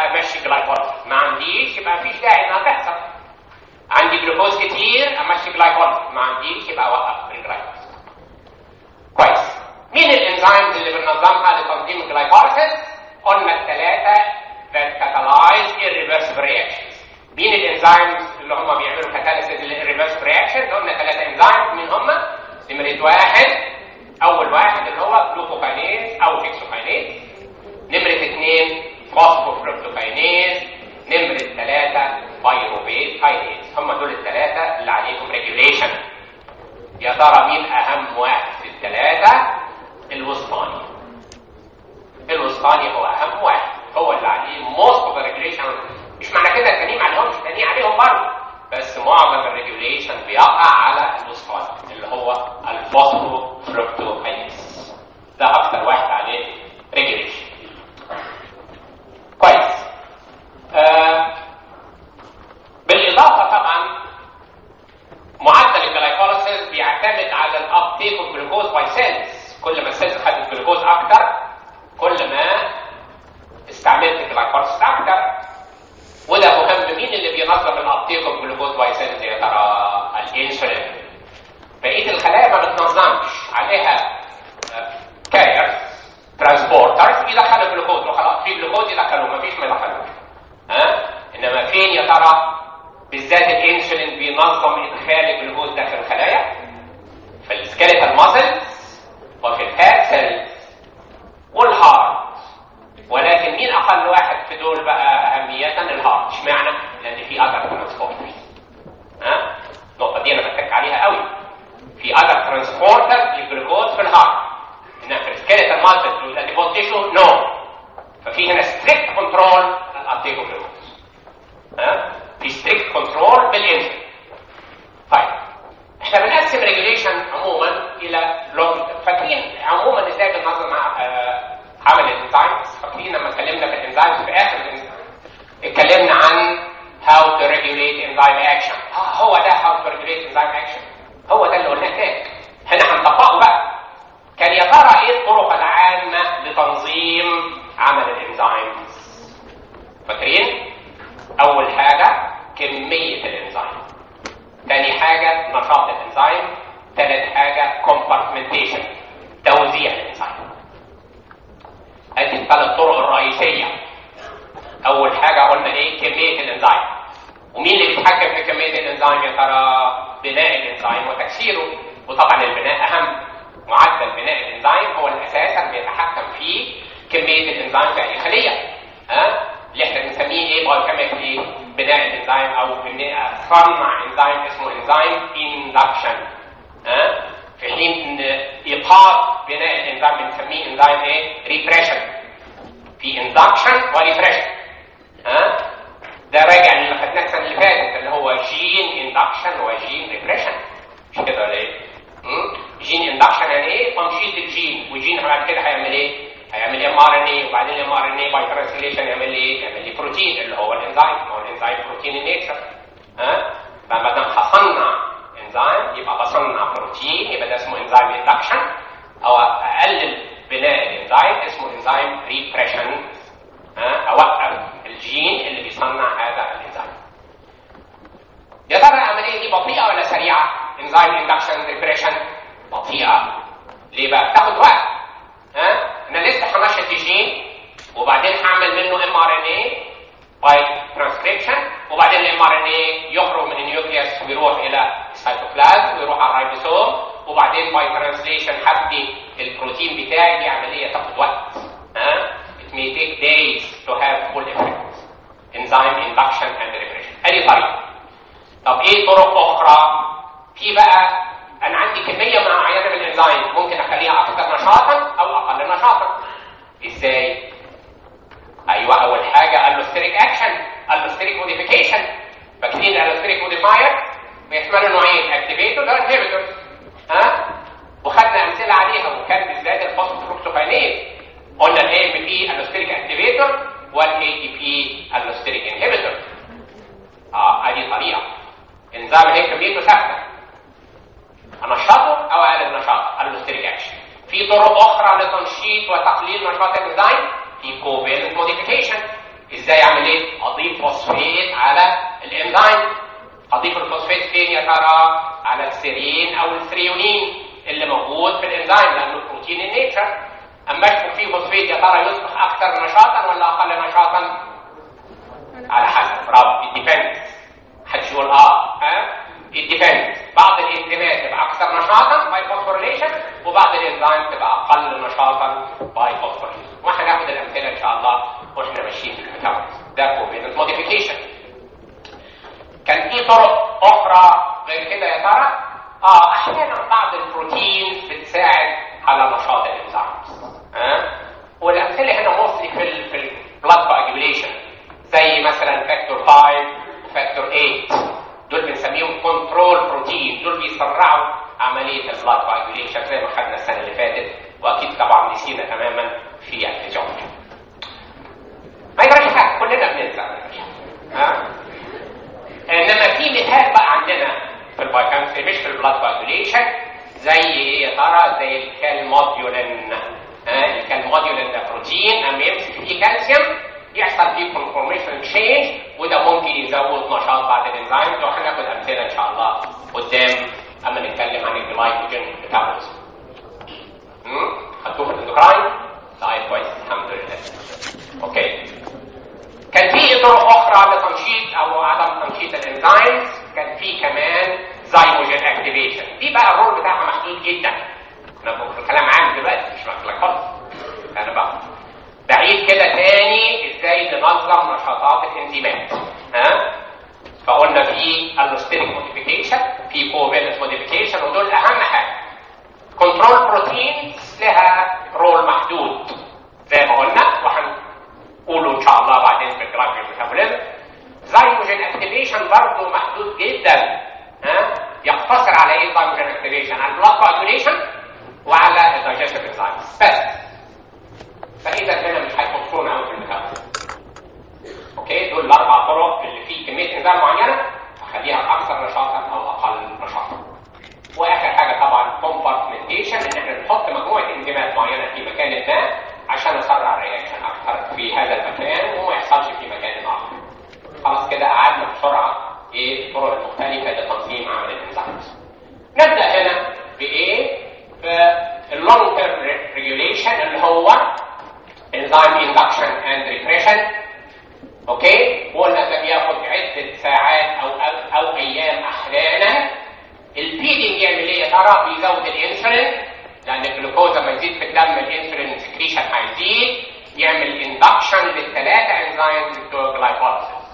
اوقف الجلايكوز كويس مين الانزيمز اللي بننظمها لتنظيم الجلايكوليسيس قلنا الثلاثه that catalyze irreversible reactions مين الانزيمز اللي هم بيعملوا كاتاليسيس للريفرس رياكشن قلنا ثلاثه انزيمز مين هم نمره واحد اول واحد اللي هو جلوكوكاينيز او هيكسوكاينيز نمره اثنين فوسفوفركتوكاينيز نمره ثلاثه بايروفيت كاينيز هم دول الثلاثه اللي عليهم ريجوليشن يا ترى مين اهم واحد في الثلاثه الوسطاني الوسطاني هو اهم واحد هو اللي عليه موست اوف ريجوليشن مش معنى كده التانيين ما عليهمش التانيين عليهم برضه بس معظم الريجوليشن بيقع على الوسطاني اللي هو الفوسفوفركتوكاينيز ده اكتر واحد عليه ريجوليشن كويس آه بالاضافه طبعا معدل الجلايكوليسيس بيعتمد على الابتيك اوف جلوكوز باي سيلز كل ما السيلز خدت جلوكوز اكتر كل ما استعملت الجلايكوليسيس اكتر وده مهم مين اللي بينظم الابتيك اوف جلوكوز باي سيلز يا ترى الانسولين بقيه الخلايا ما بتنظمش عليها كاريرز ترانسبورترز بيدخلوا جلوكوز وخلاص في جلوكوز يدخلوه مفيش ما يدخلوش ها انما فين يا ترى بالذات الانسولين بينظم ادخال الجلوكوز داخل الخلايا في السكيليتال ماسلز وفي الفات سيلز والهارت ولكن مين اقل واحد في دول بقى اهميه الهارت اشمعنى لان في اذر ترانسبورترز ها النقطه دي انا بتك عليها قوي في اذر ترانسبورتر للجلوكوز في الهارت انما في السكيليتال ماسلز والاديبوز تيشو نو ففي هنا ستريكت كنترول الابتيك اوف جلوكوز ها في ستريكت كنترول بالانسولين طيب احنا بنقسم ريجوليشن عموما الى لونج فاكرين عموما ازاي بننظم مع آه عمل الانزيمز فاكرين لما اتكلمنا في الانزيمز في اخر الانزيم اتكلمنا عن how to regulate enzyme action اه هو ده how to regulate enzyme action هو ده اللي قلناه هناك هنا هنطبقه بقى كان يا ترى ايه الطرق العامه لتنظيم عمل الانزيمز فاكرين اول حاجه كميه الانزيم تاني حاجه نشاط الانزيم ثالث حاجه compartmentation توزيع الانزيم ادي الثلاث طرق الرئيسيه اول حاجه قلنا ايه كميه الانزيم ومين اللي بيتحكم في كميه الانزيم يا ترى بناء الانزيم وتكسيره وطبعا البناء اهم معدل بناء الانزيم هو الاساس اللي بيتحكم في كميه الانزيم في اي خليه ها اللي احنا بنسميه ايه بايوكيميكلي بناء الانزيم او بناء صنع انزيم اسمه انزيم اندكشن ها في حين ان ايقاف بناء الانزيم بنسميه انزيم ايه ريبريشن في اندكشن وريبريشن ها ده راجع اللي خدناه السنه اللي فاتت اللي هو جين اندكشن وجين ريبريشن مش كده ولا ايه؟ جين اندكشن يعني ايه؟ تنشيط الجين والجين بعد كده هيعمل ايه؟ هيعمل ام ار ان اي وبعدين الام ار ان اي باي ترانسليشن يعمل لي ايه؟ يعمل لي بروتين اللي هو الانزيم هو الانزيم بروتين النيتشر ها؟ فما دام هصنع انزيم يبقى بصنع بروتين يبقى ده اسمه انزيم اندكشن او اقلل بناء الانزيم اسمه انزيم ريبريشن ها؟ اوقف الجين اللي بيصنع هذا الانزيم يا ترى العمليه دي بطيئه ولا سريعه؟ انزيم اندكشن ريبريشن بطيئه ليه بقى؟ بتاخد وقت ها؟ انا لسه هنشط الجين وبعدين هعمل منه ام ار ان اي باي ترانسكريبشن وبعدين الام ار ان اي يخرج من النيوكليوس ويروح الى السيتوبلازم ويروح على الرايبوسوم وبعدين باي ترانسليشن هبدي البروتين بتاعي دي عمليه تاخد وقت ها؟ It may take days to have full effect. Enzyme induction and repression. ادي طريقه. طب ايه طرق اخرى؟ في بقى انا عندي كميه معينه من الانزيم ممكن اخليها اكثر نشاطا او اقل نشاطا. ازاي؟ ايوه اول حاجه الوستريك اكشن الوستريك موديفيكيشن فاكرين الوستريك موديفاير بيشملوا نوعين اكتيفيتور وانهبيتور ها وخدنا امثله عليها وكان بالذات الفوسفوفركتوكاينيز قلنا الاي ام بي الوستريك اكتيفيتور والاي تي بي الوستريك انهبيتور اه ادي طريقه انزيم الاي كميته ثابته انشطه او اقلل نشاطه الوستريك اكشن في طرق اخرى لتنشيط وتقليل نشاط الانزيم في كوفالنت موديفيكيشن ازاي اعمل ايه اضيف فوسفيت على الانزيم اضيف الفوسفيت فين يا ترى على السيرين او الثريونين اللي موجود في الانزيم لانه بروتين النيتشر اما اشبك فيه فوسفيت يا ترى يصبح اكثر نشاطا ولا اقل نشاطا على حسب برافو ديبندز حدش يقول اه ها ديبندز بعض الانزيمات تبقى اكثر نشاطا باي فوسفوريليشن وبعض الانزيم تبقى اقل نشاطا باي فوسفوريليشن وهناخد الامثله ان شاء الله واحنا ماشيين في الميتابوليزم ده كوفينس موديفيكيشن كان في طرق اخرى غير كده يا ترى اه احيانا بعض البروتينز بتساعد على نشاط الانزيمز ها والامثله هنا موصلي في ال في البلاد كواجوليشن زي مثلا فاكتور 5 وفاكتور 8 دول بنسميهم كنترول بروتين دول بيسرعوا عمليه البلاد كواجوليشن زي ما خدنا السنه اللي فاتت واكيد طبعا نسينا تماما في الفيزيولوجي ما يجراش حاجه كلنا بننسى ها انما في مثال بقى عندنا في البايكانسي مش في البلاد كواجوليشن زي ايه يا ترى زي الكالموديولين ها الكالموديولين ده بروتين اما يمسك فيه كالسيوم يحصل فيه كونفورميشن تشينج وده ممكن يزود نشاط بعض الانزيمز وهناخد امثله ان شاء الله قدام اما نتكلم عن الجلايكوجين ميتابوليزم خدتوه في الاندوكراين؟ طيب كويس الحمد لله اوكي كان في طرق اخرى لتنشيط او عدم تنشيط الانزيمز كان في كمان زايموجين اكتيفيشن دي بقى الرول بتاعها محدود جدا انا في الكلام عام دلوقتي مش مطلق خالص انا بقى بعيد كده تاني ازاي ننظم نشاطات الانزيمات ها فقلنا في الوستيريك موديفيكيشن في كوفيلنس موديفيكيشن ودول اهم حاجه كنترول بروتينز لها رول محدود زي ما قلنا وهنقوله ان شاء الله بعدين في الجراف ميتابوليزم زايموجين اكتيفيشن برضه محدود جدا ها يقتصر على ايه زايموجين اكتيفيشن على البلاد كواجوليشن وعلى الدايجستيف انزيمز بس فاذا هنا مش هيخصونا قوي في الميتابوليزم اوكي دول الاربع طرق اللي فيه كميه انزيم معينه اخليها اكثر نشاطا او اقل نشاطا واخر حاجه طبعا كومبارتمنتيشن ان احنا نحط مجموعه انزيمات معينه في مكان ما عشان اسرع الرياكشن اكثر في هذا المكان وما يحصلش في مكان اخر خلاص كده قعدنا بسرعه ايه الطرق المختلفه لتنظيم عمل الانزيمز نبدا هنا بايه باللونج تيرم ريجوليشن اللي هو enzyme induction and repression اوكي وقلنا ده بياخد عده ساعات او او, أو ايام احيانا الفيدنج يعمل ايه يا ترى بيزود الانسولين لان الجلوكوز لما يزيد في الدم الانسولين سكريشن هيزيد يعمل اندكشن للثلاثه انزيمز بتوع الجلايكوليسيس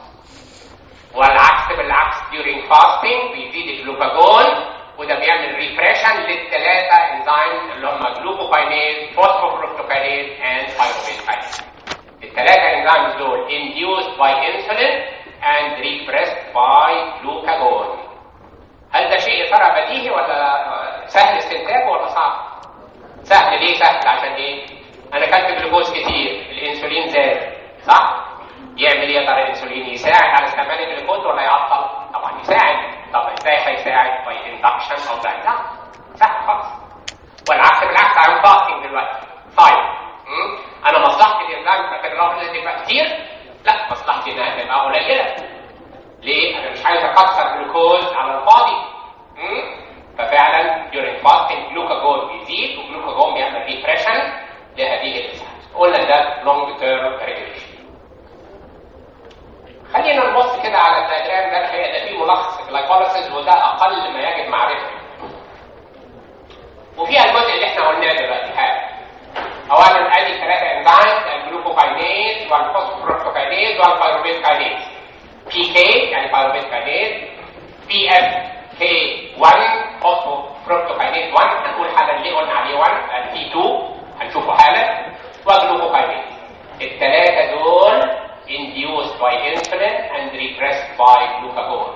والعكس بالعكس during fasting بيزيد الجلوكاجون وده بيعمل ريفريشن للثلاثه انزيمز اللي هم جلوكوكاينيز فوسفوفركتوكاينيز اند بايروفيت كاينيز الثلاثه انزيمز دول induced by insulin and repressed by glucagon هل ده شيء يا ترى بديهي ولا سهل استنتاجه ولا صعب؟ سهل ليه سهل عشان ايه؟ انا اكلت جلوكوز كتير الانسولين زاد صح؟ يعمل ايه يا ترى الانسولين يساعد على استعمال الجلوكوز ولا يعطل؟ طبعا يساعد طب ازاي هيساعد؟ باي اندكشن او باي لا سهل خالص والعكس بالعكس عن فاستنج دلوقتي طيب انا مصلحتي الانزيم فاكر تبقى كتير لا مصلحتي انها تبقى قليله ليه؟ انا مش عايز اكسر جلوكوز على الفاضي ففعلا during fasting جلوكاجون بيزيد وجلوكاجون بيعمل ريفريشن لهذه الانزيمز قلنا ده لونج تيرم ريجوليشن خلينا نبص كده على الدياجرام ده الحقيقه ده فيه ملخص الجلايكوليسيس وده اقل ما يجب معرفته وفيها الجزء اللي احنا قلناه دلوقتي حاجه اولا ادي ثلاثه انزيمز الجلوكوكاينيز والفوسفوفركتوكاينيز والبيروفيت كاينيز بي كي يعني بايروفيت كاينيز بي اف كي 1 فوسفوفركتوكاينيز 1 هنقول حالا ليه قلنا عليه 1 بي 2 هنشوفه حالا وجلوكوكاينيز الثلاثه دول induced by insulin and repressed by glucagon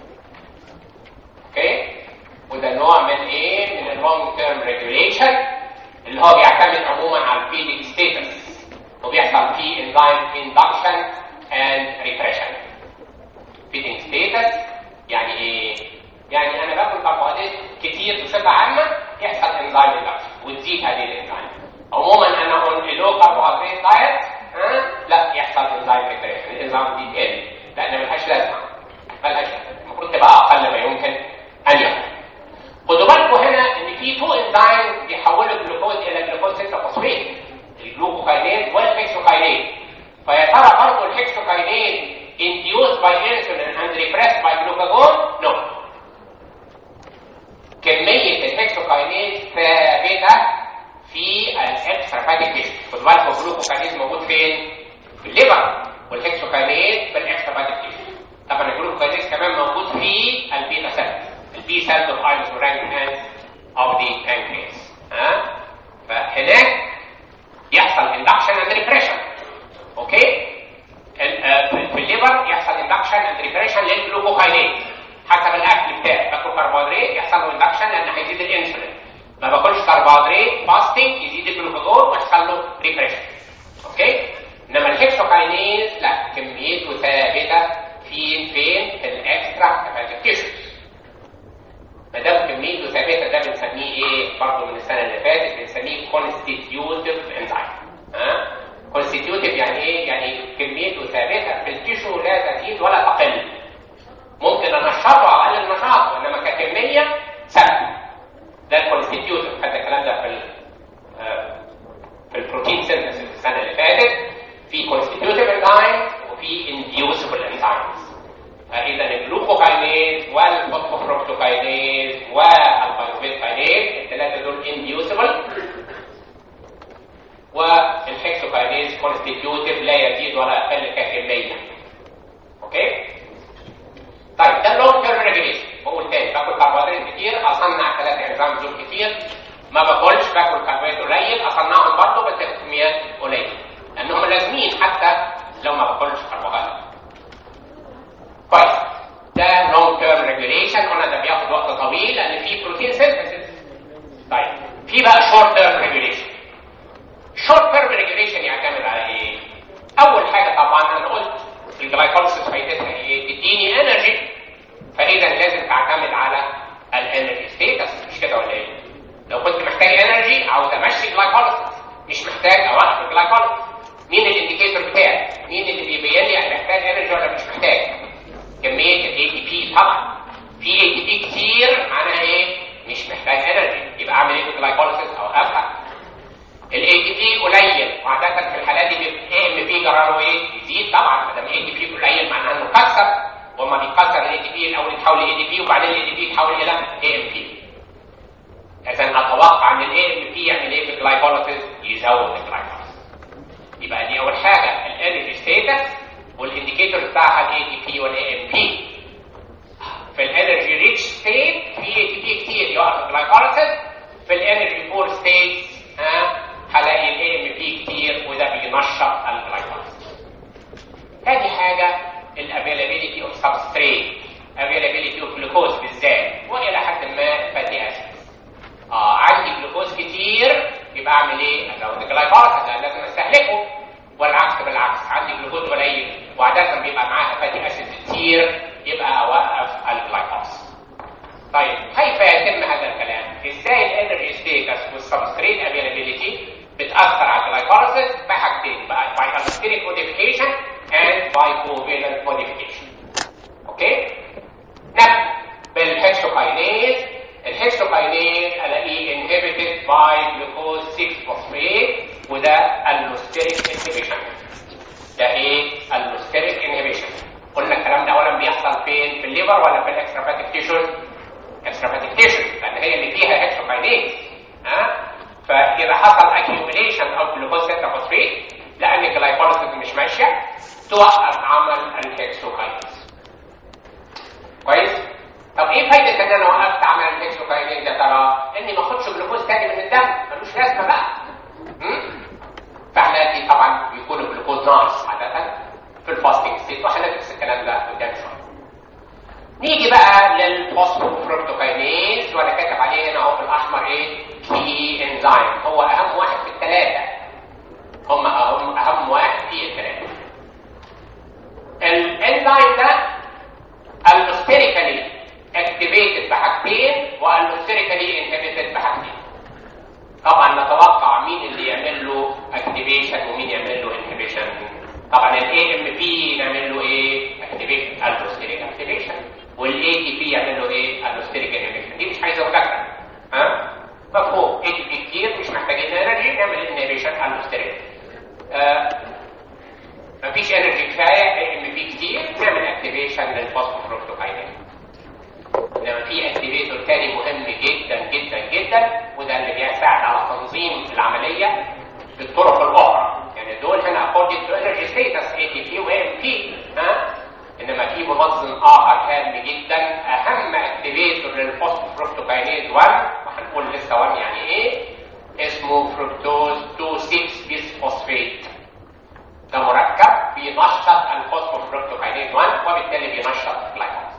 اوكي وده نوع من ايه من اللونج تيرم ريجوليشن اللي هو بيعتمد عموما على الفيدنج ستيتس وبيحصل فيه انزيم اندكشن اند ريبريشن فيدنج ستيتس يعني ايه يعني انا باكل كربوهيدرات كتير بصفه عامه يحصل انزيم اندكشن وتزيد هذه الانزيم عموما انا اقول لو كربوهيدرات دايت ها لا يحصل انزيم ريبريشن الانزيم دي تقل لان ملهاش لازمه ملهاش لازمه المفروض تبقى اقل ما يمكن ان يكون بالكم هنا ان في تو انزيم بيحولوا الجلوكوز الى جلوكوز 6 فوسفيت الجلوكوكاينيز والهكسوكاينيز فيا ترى برضه الهكسوكاينيز induced by insulin and repressed by glucagon? No. كمية الهكسوكاينيز ثابتة في الاكسترافاتيك تيشو خد بالكم الجلوكوكاينيز موجود فين؟ في الليفر والهكسوكاينيز في الاكسترافاتيك تيشو طبعا الجلوكوكاينيز كمان موجود في البيتا سيل البي سيل اوف ايلس ورانج اوف دي بانكرياس ها فهناك يحصل اندكشن اند ريبريشن اوكي في الليفر يحصل اندكشن اند ريبريشن للجلوكوكاينيز حسب الاكل بتاعي باكل كربوهيدرات يحصل له اندكشن لان هيزيد الانسولين ما باكلش كربوهيدرات فاستنج يزيد الجلوكوجون ويحصل له ريبريشن اوكي انما الهكسوكاينيز لا كميته ثابته فين فين في الاكسترا هيباتيك تيشوز ما دام كميته ثابته ده بنسميه ايه برضه من السنه اللي فاتت بنسميه كونستيتيوتيف انزيم ها كونستيتيوتيف يعني ايه يعني كميته ثابته في التيشو لا تزيد ولا تقل ممكن انشطه على اقل النشاط انما ككميه ثابته ده الكونستيتيوتيف خدنا الكلام ده في في البروتين سينثيسيس السنه اللي فاتت في كونستيتيوتيف انزيم وفي انديوسبل انزيمز فاذا الجلوكوكاينيز والفوسفوفركتوكاينيز والبايروفيت كاينيز الثلاثه دول انديوسبل والهكسوكاينيز كونستيتيوتيف لا يزيد ولا يقل ككميه اوكي طيب ده اللونج تيرم ريجوليشن بقول تاني باكل كربوهيدرات كتير اصنع ثلاث انزيم دول كتير ما باكلش باكل كربوهيدرات قليل اصنعهم برضه بس بكميات قليله لانهم لازمين حتى لو ما باكلش كربوهيدرات كويس ده لونج تيرم ريجوليشن قلنا ده بياخد وقت طويل لان في بروتين سينثيسيس طيب في بقى شورت تيرم ريجوليشن شورت تيرم ريجوليشن يعتمد على ايه؟ اول حاجه طبعا انا قلت الجلايكوليسيس فايدتها ايه؟ تديني انرجي فاذا لازم تعتمد على الانرجي ستيتس مش كده ولا ايه؟ لو كنت محتاج انرجي عاوز امشي جلايكوليسيس مش محتاج اوقف الجلايكوليسيس مين الانديكيتور بتاعي؟ مين اللي بيبين لي انا محتاج انرجي ولا مش محتاج؟ كميه الاي تي بي طبعا في اي تي بي كتير معناها ايه؟ مش محتاج انرجي يبقى اعمل ايه في الجلايكوليسيس اوقفها الاي تي بي قليل وعاده في الحالات دي الاي ام بي جراره ايه؟ يزيد طبعا ما دام الاي تي بي قليل معناها انه كسر وما بيتكسر الاي تي بي الاول يتحول لاي تي بي وبعدين الاي تي بي يتحول الى اي ام بي. اذا اتوقع ان الاي ام بي يعمل ايه في الجلايكوليسيس؟ يزود الجلايكوليسيس. يبقى دي اول حاجه الانرجي ستيتس والانديكيتور بتاعها الاي تي بي والاي ام بي. في الانرجي ريتش ستيت في اي تي بي كتير يوقف الجلايكوليسيس في الانرجي بور ستيت ها هلاقي الاي ام بي كتير وده بينشط الجلايكوليسيس. تاني حاجه الافيلابيلتي اوف سبستريت افيلابيلتي اوف جلوكوز بالذات والى حد ما فاتي اسيد. اه عندي جلوكوز كتير يبقى اعمل ايه؟ ازود الجلايكوليسيس لازم استهلكه والعكس بالعكس عندي جلوكوز قليل وعاده بيبقى معاها فاتي اسيد كتير يبقى اوقف الجلايكوليسيس. طيب كيف يتم هذا الكلام؟ ازاي الانرجي ستيتس والسبستريت افيلابيلتي بتاثر على الجلايكوليسيس بحاجتين بقى باي allosteric modification and by covalent modification. اوكي؟ نبدا بالهكسوكاينيز الهكسوكاينيز الاقيه inhibited by glucose 6 phosphate وده allosteric inhibition. ده ايه؟ allosteric inhibition. قلنا الكلام ده اولا بيحصل فين؟ في الليفر ولا في الاكسترافاتيك تيشوز؟ اكسترافاتيك تيشوز لان هي اللي فيها هكسوكاينيز ها؟ فاذا حصل اكيوميليشن او جلوكوز 6 فوسفيت لان الجلايكوليسيس مش ماشيه توقف عمل الهكسوكاينيز. كويس؟ طب ايه فايده ان انا وقفت عمل الهكسوكاينيز يا ترى؟ اني ما اخدش جلوكوز تاني من الدم ملوش لازمه بقى. فاحنا دي طبعا بيكون الجلوكوز ناقص عاده في الفاستنج ستيت وهندرس الكلام ده قدام شويه. نيجي بقى للفوسفوفركتوكاينيز وانا كاتب عليه هنا اهو بالاحمر ايه؟ كي انزيم هو اهم واحد في الثلاثه. هم اهم اهم واحد في الثلاثه. الانزيم ده الستيريكالي اكتيفيتد بحاجتين والستيريكالي انهبيتد بحاجتين. طبعا نتوقع مين اللي يعمل له اكتيفيشن ومين يعمل له انهبيشن. طبعا الاي ام بي نعمل له ايه؟ اكتيفيشن الستيريك اكتيفيشن والاي تي بي يعمل له ايه؟ الستيريك انهبيشن دي مش عايزه مذاكره الثاني مهم جدا جدا جدا وده اللي بيساعد على تنظيم العمليه بالطرق الاخرى يعني دول هنا according to energy status ATP و AMP ها انما في منظم اخر هام جدا اهم اكتيفيتور للفوسفوفركتوكاينيز 1 وهنقول لسه 1 يعني ايه اسمه فركتوز 2 6 بيس فوسفيت ده مركب بينشط الفوسفوفركتوكاينيز 1 وبالتالي بينشط الجلايكوز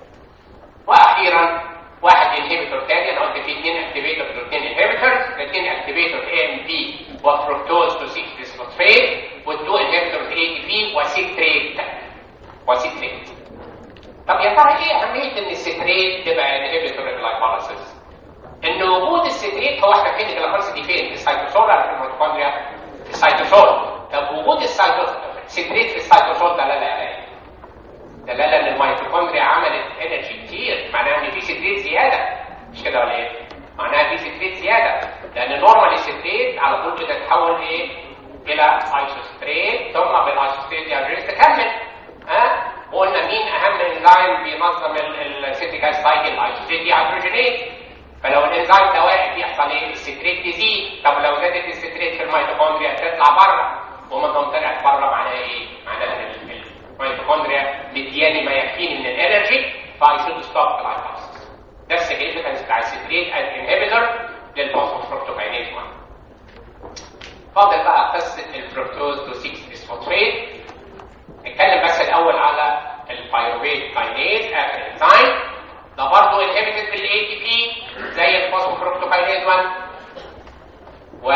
واخيرا واحد انهبيتور تاني انا قلت في اثنين اكتيفيتورز واثنين انهبيتورز الاثنين اكتيفيتور اي ام بي وفركتوز 2 6 بيس فوسفيت والتو انهبيتورز اي تي بي وسيتريت وسيتريت طب يا ترى ايه اهميه ان الستريت تبقى انهبيتور الجلايكوليسيس ان وجود الستريت هو احنا فين الجلايكوليسيس دي فين في السيتوسول ولا في الميتوكوندريا في السيتوسول طب وجود الستريت في السيتوسول دلاله على ايه دلاله ان الميتوكوندريا عملت انرجي كتير معناها ان في ستريت زياده مش كده ولا ايه معناها في ستريت زياده لان نورمال الستريت على طول بتتحول ايه الى ايسوستريت ثم بالايسوستريت دي تكمل ها وقلنا مين اهم انزيم بينظم السيتيكال سايكل الايسوستريت دي هيدروجينيز فلو الانزيم ده واقف يحصل ايه الستريت تزيد طب لو زادت الستريت في الميتوكوندريا تطلع بره وما دام طلعت بره معناها ايه معناها ان الميتوكوندريا مدياني ما يكفيني من الانرجي فاي شود ستوب الجلايكولايسيس ده السيجنفكانس بتاع الستريت از انهبيتور للفوسفوفركتوكاينيز 1 فاضل بقى قصه الفركتوز تو 6 بيسفوسفيت نتكلم بس الاول على البيروفيت كاينيز اخر انزيم ده برضه انهبيتد بالاي تي بي زي الفوسفوفركتوكاينيز 1 و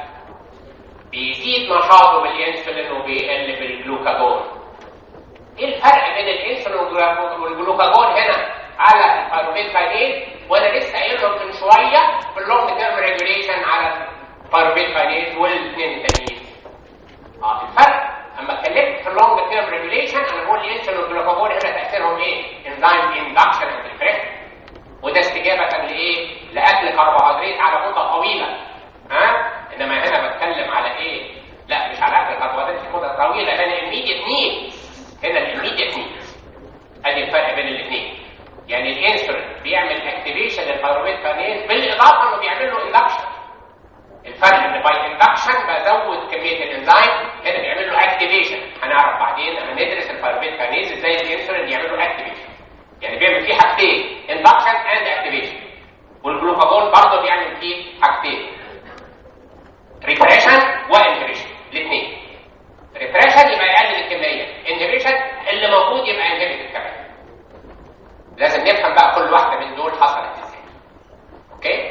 بيزيد نشاطه بالانسولين وبيقل بالجلوكاجون ايه الفرق بين الانسولين والجلوكاجون هنا على البيروفيت كاينيز وانا لسه قايل لكم من شويه في اللونج تيرم ريجوليشن على البيروفيت كاينيز والاثنين التانيين اه الفرق اما اتكلمت في اللونج تيرم ريجوليشن انا بقول الانسولين والجلوكاجون هنا تاثيرهم ايه؟ انزيم اندكشن اند ريفريش وده استجابه لايه؟ لاكل كربوهيدرات على مده طويله ها؟ انما هنا بتكلم على ايه؟ لا مش على اكل كربوهيدرات في مده طويله لان الميديت نيد هنا الميديت نيد ادي الفرق بين الاثنين يعني الانسولين بيعمل اكتيفيشن للبيروفيت كانيز بالاضافه انه بيعمل له اندكشن الفرق ان باي اندكشن بزود كميه الانزيم هنا بيعمل له اكتيفيشن هنعرف بعدين لما ندرس البيروفيت كانيز ازاي الانسولين بيعمل له اكتيفيشن يعني بيعمل فيه حاجتين اندكشن اند اكتيفيشن والجلوكاجون برضه بيعمل فيه حاجتين ريبريشن وانهبيشن الاثنين ريبريشن يبقى يقلل الكميه انهبيشن اللي موجود يبقى انهبيت كمان لازم نفهم بقى كل واحده من دول حصلت ازاي اوكي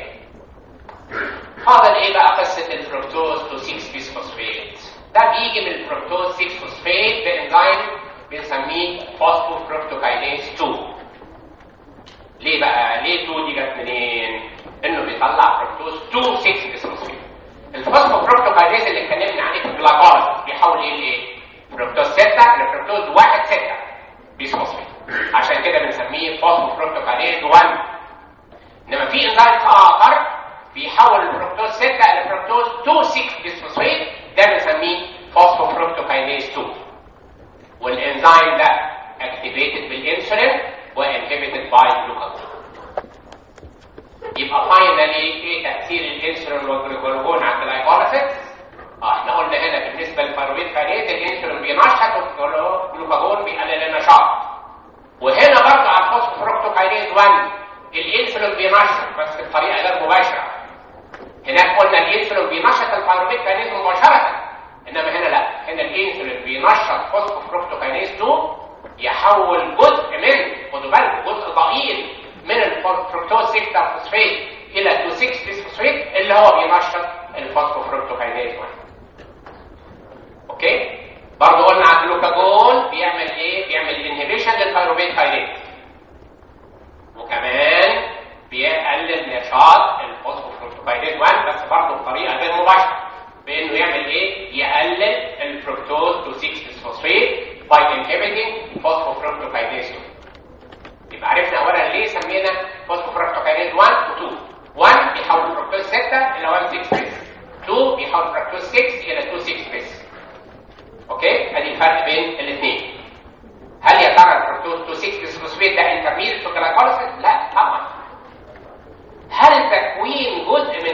فاضل ايه بقى قصه الفركتوز تو 6 بيسفوسفيت ده بيجي من الفركتوز 6 فوسفيت بانزيم بنسميه فوسفوفركتوكاينيز 2 ليه بقى ليه 2 دي جت منين انه بيطلع فركتوز 2 6 بيسفوسفيت الفوسفوفركتوكاينيز اللي اتكلمنا عليه في الجلايكوز بيحول ايه لايه فركتوز 6 لفركتوز 1 6 بيسفوسفيت عشان كده بنسميه فوسفوفركتوكاينيز 1 انما في انزيم اخر بيحول الفركتوز 6 لفركتوز 2 6 بيسفوسفيت ده بنسميه فوسفوفركتوكاينيز 2 والانزيم ده اكتيفيتد بالانسولين وانهبيتد باي جلوكاجون يبقى فاينالي ايه تاثير الانسولين والجلوكاجون على الجلايكوليسيس اه احنا قلنا هنا بالنسبه للفيرويد كاينيز الانسولين بينشط والجلوكاجون بيقلل النشاط وهنا برضه على الفوسفوفركتوكاينيز 1 الانسولين بينشط بس بطريقه غير مباشره هناك قلنا الانسولين بينشط الفيرويد كاينيز مباشره انما هنا لا هنا الانسولين بينشط فوسفوفركتوكاينيز 2 يحول جزء من خدوا بالكم جزء ضئيل من الفركتوز 6 فوسفيت الى 2 6 بيسفوسفيت اللي هو بينشط الفوسفوفركتوكاينيز 1 اوكي برضه قلنا على الجلوكاجون بيعمل ايه بيعمل انهبيشن للفيروبيت كاينيز وكمان بيقلل نشاط الفوسفوفركتوكاينيز 1 بس برضه بطريقه غير مباشره بانه يعمل ايه يقلل الفركتوز تو 6 بيسفوسفيت by inhibiting phosphofructokinase 2 يبقى عرفنا اولا ليه سمينا phosphofructokinase 1 و 2 1 بيحول فركتوز 6 الى 1 6 بيس 2 بيحول فركتوز 6 الى 2 6 بيس اوكي ادي الفرق بين الاثنين هل يا ترى الفركتوز 2 6 بيسفوسفيت ده انترميديت في الجلايكوليسيس لا طبعا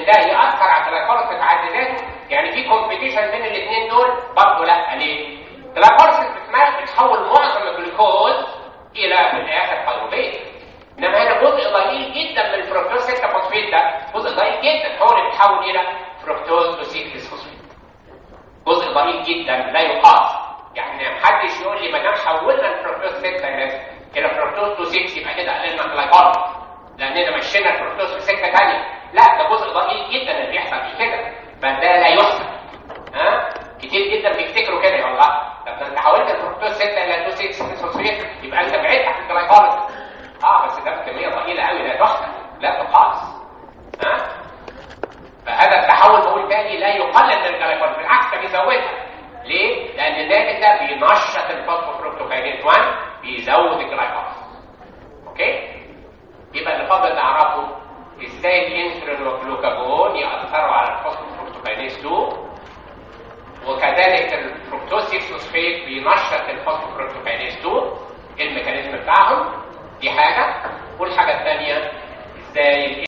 ان ده ياثر على الجلايكوليس في حد ذاته يعني في كومبيتيشن بين الاثنين دول برضه لا ليه؟ الجلايكوليس في الدماغ بتحول معظم الجلوكوز الى في الاخر بيروفيت انما هنا جزء ضئيل جدا من الفركتوز 6 فوسفيت ده جزء ضئيل جدا هو اللي بيتحول الى فركتوز وسيكليس فوسفيت جزء ضئيل جدا لا يقاس يعني محدش يقول لي ما دام حولنا الفركتوز 6 بس الى فركتوز 6 يبقى كده قللنا الجلايكوليس لاننا مشينا الفركتوز في سكه ثانيه لا ده جزء ضئيل جدا اللي بيحصل فيه كده فده لا يحسب ها كتير جدا بيفتكروا كده يا والله طب ده انت حولت الفركتوز 6 الى 2 6 فوسفيت يبقى انت بعدت عن الجلايكوليس اه بس ده بكميه ضئيله قوي لا تحسب لا تقاس ها فهذا التحول بقول تاني لا يقلل من الجلايكوليس بالعكس ده بيزودها ليه؟ لان الناتج ده بينشط الفوسفوفركتوكاينيز 1 بيزود الجلايكوليس اوكي؟ يبقى اللي فاضل نعرفه ازاي الانسولين والجلوكاجون ياثروا على الفوسفوفركتوكاينيز 2 وكذلك الفركتوز 6 فوسفيت بينشط الفوسفوفركتوكاينيز 2 الميكانيزم بتاعهم دي حاجه والحاجه الثانيه ازاي